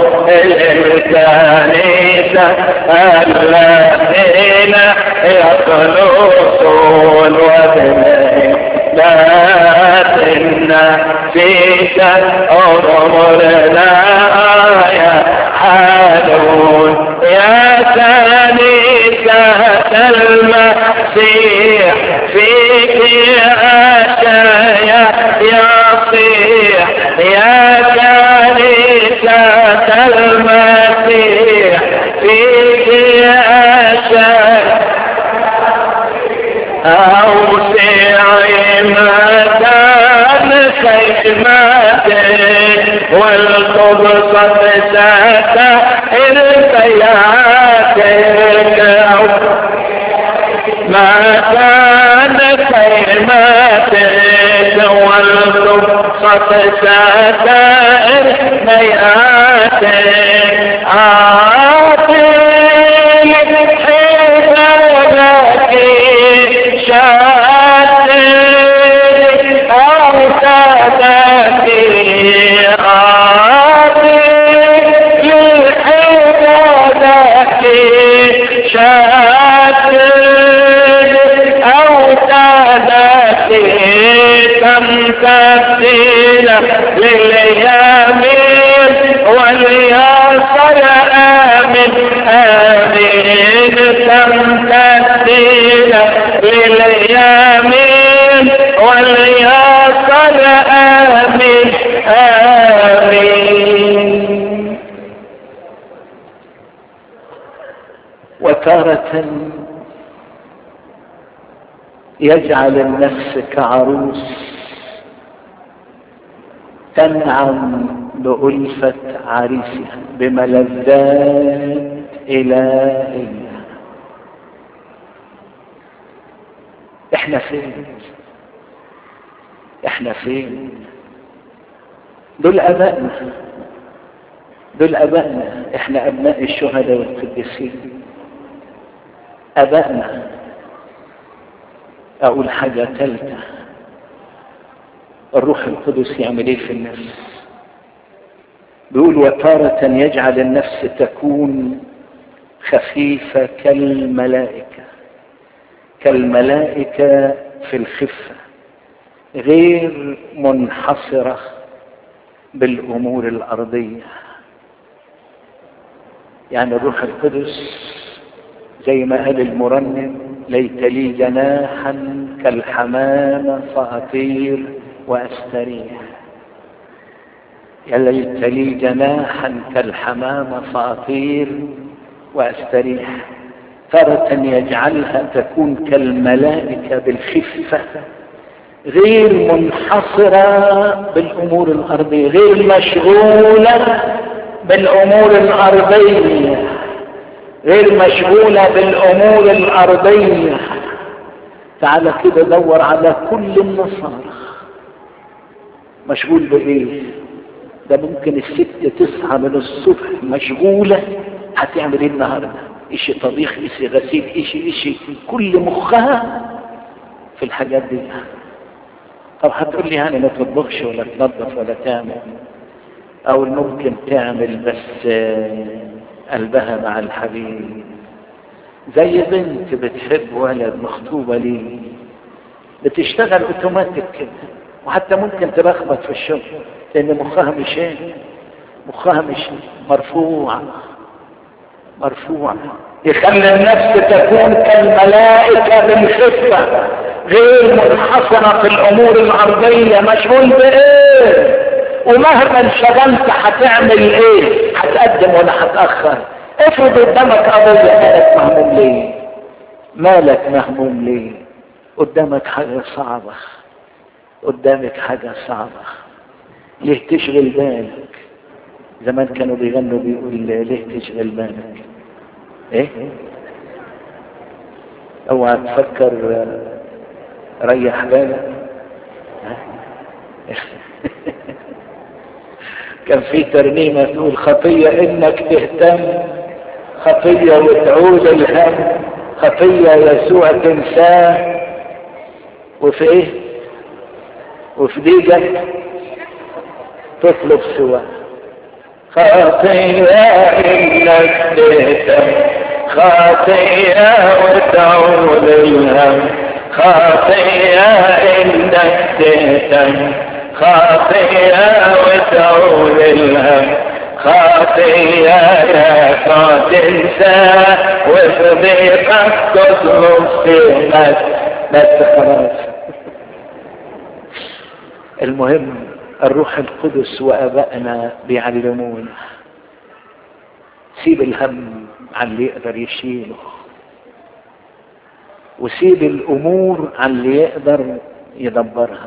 الكنيسة الذين يخلصون وبالإبات النفيسة أغمرنا آية حنون يا كنيسة المسيح فيك أشياء يصيح يا كنيسة المسيح فيك أشياء أوسع مكان خيمتك والقبصة ستائر بياتك مكان خيمتك والقبصة ستائر بياتك عاطل حبابك شاتك أو تدك عاطل حبابك شاتك أو تدك كم تبديل لليمين واليسار آمين آمين كم تبديل لليمين واليسار آمين آمين وتارة يجعل النفس كعروس تنعم بألفة عريسها بملذات إلهية احنا فين احنا فين دول ابائنا دول ابائنا احنا ابناء الشهداء والقديسين ابائنا اقول حاجة ثالثة الروح القدس يعمل ايه في النفس بيقول وتارة يجعل النفس تكون خفيفة كالملائكة كالملائكة في الخفة غير منحصرة بالأمور الأرضية يعني الروح القدس زي ما قال المرنم ليت لي جناحا كالحمامة فأطير وأستريح يا ليت لي جناحا كالحمامة فأطير وأستريح تارة يجعلها تكون كالملائكة بالخفة غير منحصرة بالأمور الأرضية غير مشغولة بالأمور الأرضية غير مشغولة بالأمور الأرضية تعالى كده دور على كل النصارى مشغول بإيه ده ممكن الست تصحى من الصبح مشغولة هتعمل ايه النهارده اشي طبيخ اشي غسيل اشي اشي كل مخها في الحاجات دي طب هتقول لي يعني ما تطبخش ولا تنظف ولا تعمل او ممكن تعمل بس قلبها مع الحبيب زي بنت بتحب ولد مخطوبة ليه بتشتغل اوتوماتيك كده وحتى ممكن تلخبط في الشغل لان مخها مش ايه مخها مش مرفوع مرفوع يخلي النفس تكون كالملائكة بالخفة غير منحصرة في الامور الارضية مشغول بايه ومهما انشغلت هتعمل ايه هتقدم ولا هتأخر افرض قدامك قضية مالك مهموم ليه مالك مهموم ليه قدامك حاجة صعبة قدامك حاجة صعبة ليه تشغل بالك زمان كانوا بيغنوا بيقول ليه تشغل بالك ايه اوعى تفكر ريح بالك كان في ترنيمة تقول خطية انك تهتم خطية وتعود الهم خطية يسوع تنساه وفي ايه وفي ديجك تطلب سواه خطية انك تهتم خطية وتعود الهم خطية انك تهتم خاطئة وتعود الهم خاطئة يا تنسى وصديقك تطلب سمك بس خلاص المهم الروح القدس وابائنا بيعلمونا سيب الهم عن اللي يقدر يشيله وسيب الامور عن اللي يقدر يدبرها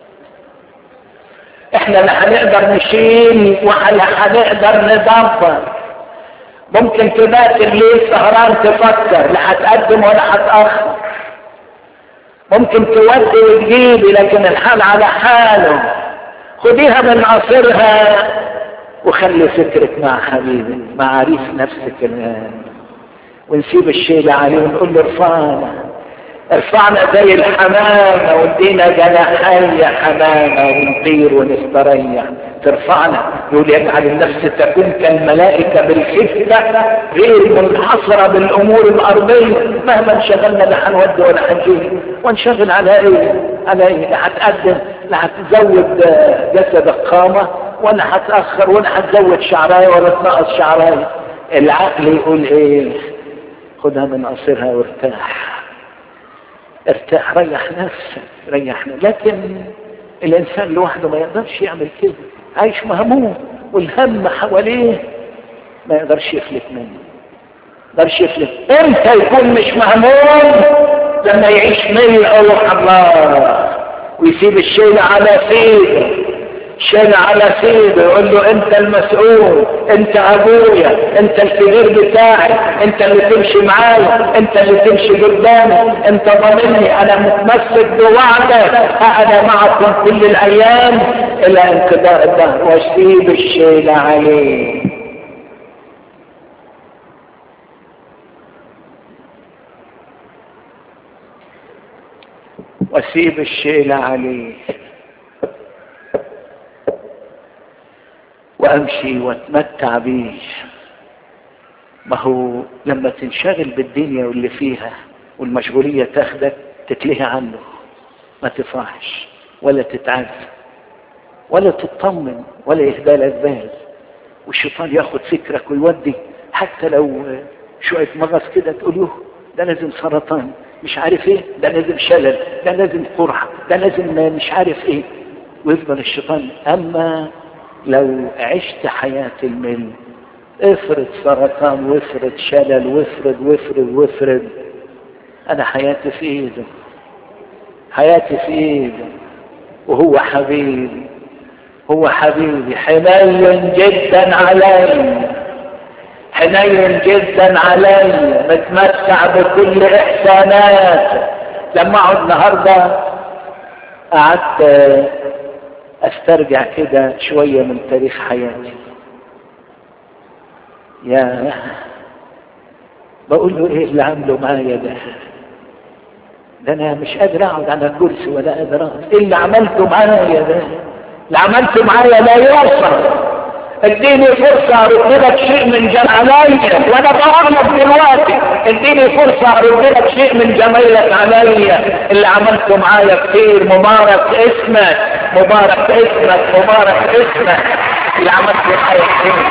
احنا لا هنقدر نشيل ولا هنقدر ندبر ممكن تبات الليل سهران تفكر لا هتقدم ولا هتأخر ممكن تودي وتجيبي لكن الحال على حاله خديها من قصرها وخلي فكرك مع حبيبك مع عريس نفسك الان ونسيب الشيل عليه ونقول له ارفعنا ارفعنا زي الحمامة وادينا جناحي يا حمامة ونطير ونستريح ترفعنا يقول يجعل النفس تكون كالملائكة بالخفة غير منحصرة بالأمور الأرضية مهما انشغلنا لا هنودي ولا هنجيب وانشغل على ايه؟ على ايه؟ هتقدم لا هتزود جسدك قامة ولا هتأخر ولا هتزود شعراية ولا تنقص شعراية العقل يقول ايه خدها من قصرها وارتاح ارتاح ريح نفسك ريح نفسك لكن الانسان لوحده ما يقدرش يعمل كده عايش مهموم والهم حواليه ما يقدرش يفلت منه ما يقدرش يفلت امتى يكون مش مهموم لما يعيش ملء روح الله ويسيب الشيل على سيده شيل على سيده يقول له انت المسؤول انت ابويا انت الكبير بتاعي انت اللي تمشي معايا انت اللي تمشي قدامي انت ضامني انا متمسك بوعدك انا معكم كل الايام الى انقضاء الدهر واسيب الشيل عليه واسيب الشيل عليه وامشي واتمتع بيه ما هو لما تنشغل بالدنيا واللي فيها والمشغولية تاخدك تتلهي عنه ما تفرحش ولا تتعب ولا تطمن ولا يهدى لك بال والشيطان ياخد فكرك ويودي حتى لو شوية مغص كده تقول له ده لازم سرطان مش عارف ايه ده لازم شلل ده لازم قرحة ده لازم مش عارف ايه ويفضل الشيطان اما لو عشت حياة المل افرض سرطان وافرض شلل وافرض وافرض وافرض انا حياتي في ايده حياتي في ايده وهو حبيبي هو حبيبي حنين جدا علي حنين جدا علي متمتع بكل احسانات لما اقعد النهارده قعدت استرجع كده شويه من تاريخ حياتي يا بقول له ايه اللي عامله معايا ده ده انا مش قادر اقعد على كرسي ولا قادر اقعد ايه اللي عملته معايا ده اللي عملته معايا لا يوصف اديني فرصة ارد لك شيء من جمالية وانا بغلط دلوقتي اديني فرصة ارد لك شيء من جمالك عليا اللي عملته معايا كتير مبارك اسمك مبارك اسمك مبارك اسمك اللي عملته معايا كتير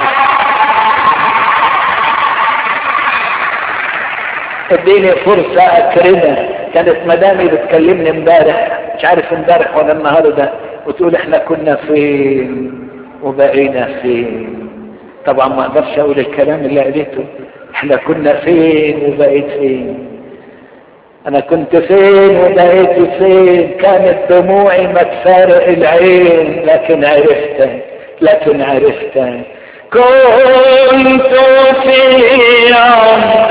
اديني فرصة اكرمك كانت مدامي بتكلمني امبارح مش عارف امبارح ولا النهارده وتقول احنا كنا فين وبقينا فين طبعا ما اقدرش اقول الكلام اللي قريته احنا كنا فين وبقيت فين انا كنت فين وبقيت فين كانت دموعي ما تفارق العين لكن عرفتك لكن عرفتك كنت في عمق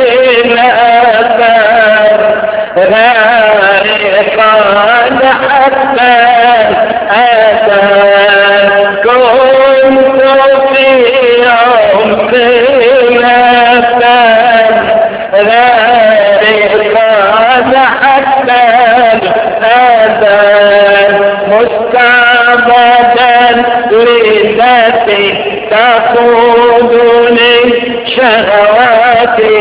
الأثر غارقا حتى أتى كنت في عمق الأثر غارقا حتى أتى مستعبدا لذاتي تقودني شهواتي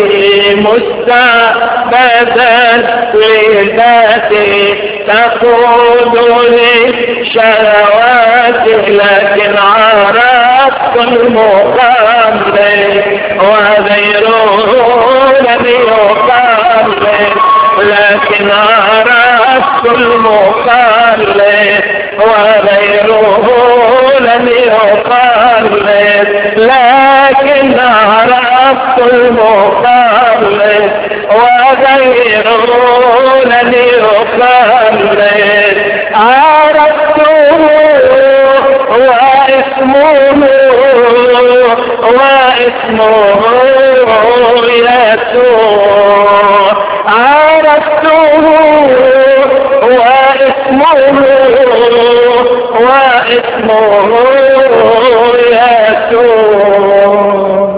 مستعبدا لذاتي تقودني شهواتي لكن عرفت المقام وغيره لم يقام لكن عرفت المقام وغيره لم يقام لكن عرفت المقام وغيره لم يقام عرفته واسمه واسمه يسوع عرفته واسمه واسمه يسوع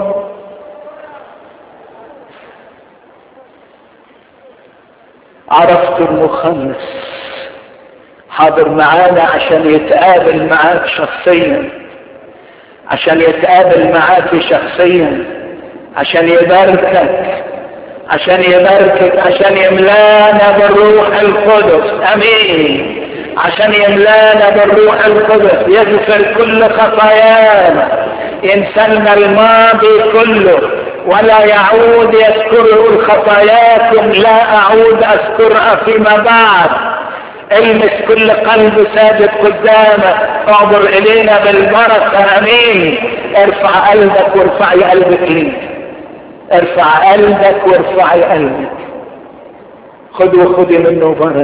عرفت المخلص حاضر معانا عشان يتقابل معاك شخصيا عشان يتقابل معاك شخصيا عشان يباركك عشان يباركك عشان يملانا بالروح القدس امين عشان يملانا بالروح القدس يغفر كل خطايانا ينسلنا الماضي كله ولا يعود يذكر خطاياكم لا اعود اذكرها فيما بعد المس كل قلب ساجد قدامك اعبر الينا بالبركه امين ارفع قلبك وارفعي قلبك لي ارفع قلبك وارفعي قلبك خذ وخذي منه بركه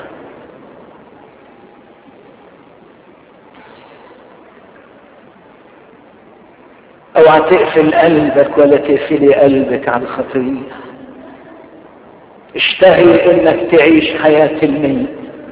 اوعى تقفل قلبك ولا تقفلي قلبك على الخطيه اشتهي انك تعيش حياه الميت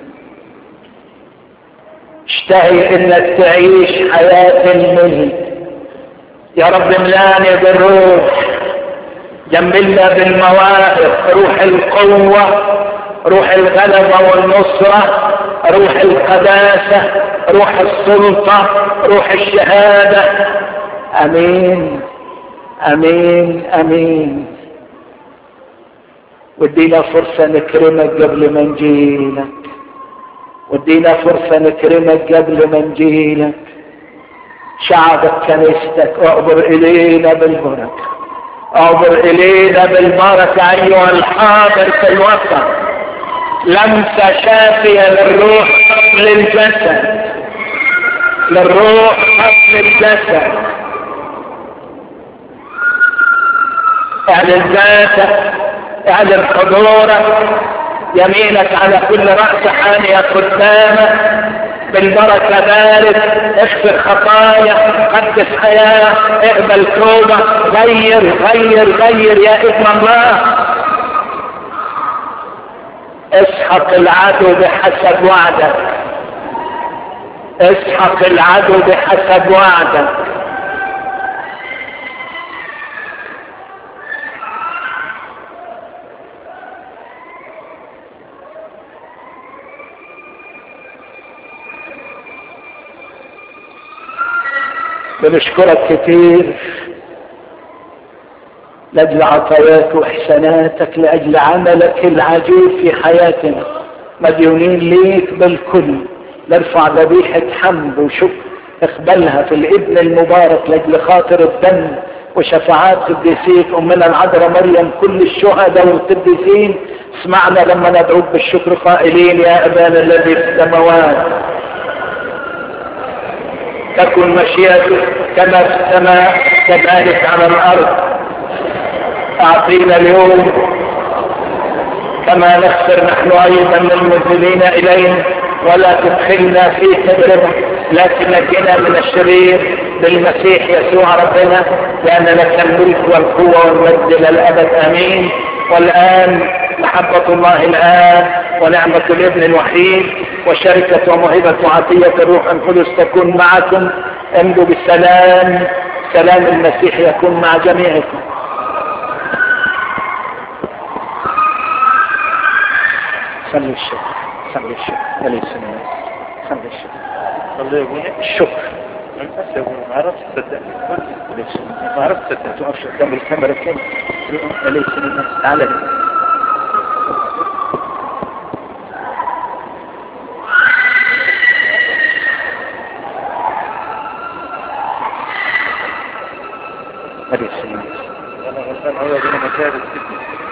اشتهي انك تعيش حياة الميت يا رب املاني بالروح جملنا بالمواهب روح القوة روح الغلبة والنصرة روح القداسة روح السلطة روح الشهادة امين امين امين ودينا فرصة نكرمك قبل ما نجيلك ودينا فرصة نكرمك قبل ما نجيلك شعبك كنيستك اعبر الينا بالبركة اعبر الينا بالبركة ايها الحاضر في الوطن لمسة شافية للروح قبل الجسد للروح قبل الجسد اعلن ذاتك اعلن حضورك يمينك على كل رأس حانية قدامك بالبركة بارك اغفر خطايا قدس حياة اقبل توبة غير غير غير يا ابن الله اسحق العدو بحسب وعدك اسحق العدو بحسب وعدك بنشكرك كتير لاجل عطاياك واحساناتك لاجل عملك العجيب في حياتنا مديونين ليك بالكل نرفع ذبيحة حمد وشكر اقبلها في الابن المبارك لاجل خاطر الدم وشفاعات قديسيك امنا العذراء مريم كل الشهداء والقديسين اسمعنا لما ندعوك بالشكر قائلين يا ابانا الذي في السماوات تكن مشيئتك كما في السماء كذلك على الارض اعطينا اليوم كما نغفر نحن ايضا للمذنبين الينا ولا تدخلنا في تجربه لكن نجنا من الشرير بالمسيح يسوع ربنا لان لك الملك والقوه والمجد الى الابد امين والان محبه الله الان ونعمه الابن الوحيد وشركه وموهبه وعطيه الروح القدس تكون معكم امضوا بالسلام سلام المسيح يكون مع جميعكم صلي الشكر صلي الشكر وليس صلي الشكر صلي يا ابونا الشكر بس يا ابونا ما عرفت تصدق وليس ما عرفت تصدق تقفش قدام الكاميرا كده وليس تعالى هنا. وليس انا غلطان قوي يا ابونا ما كانت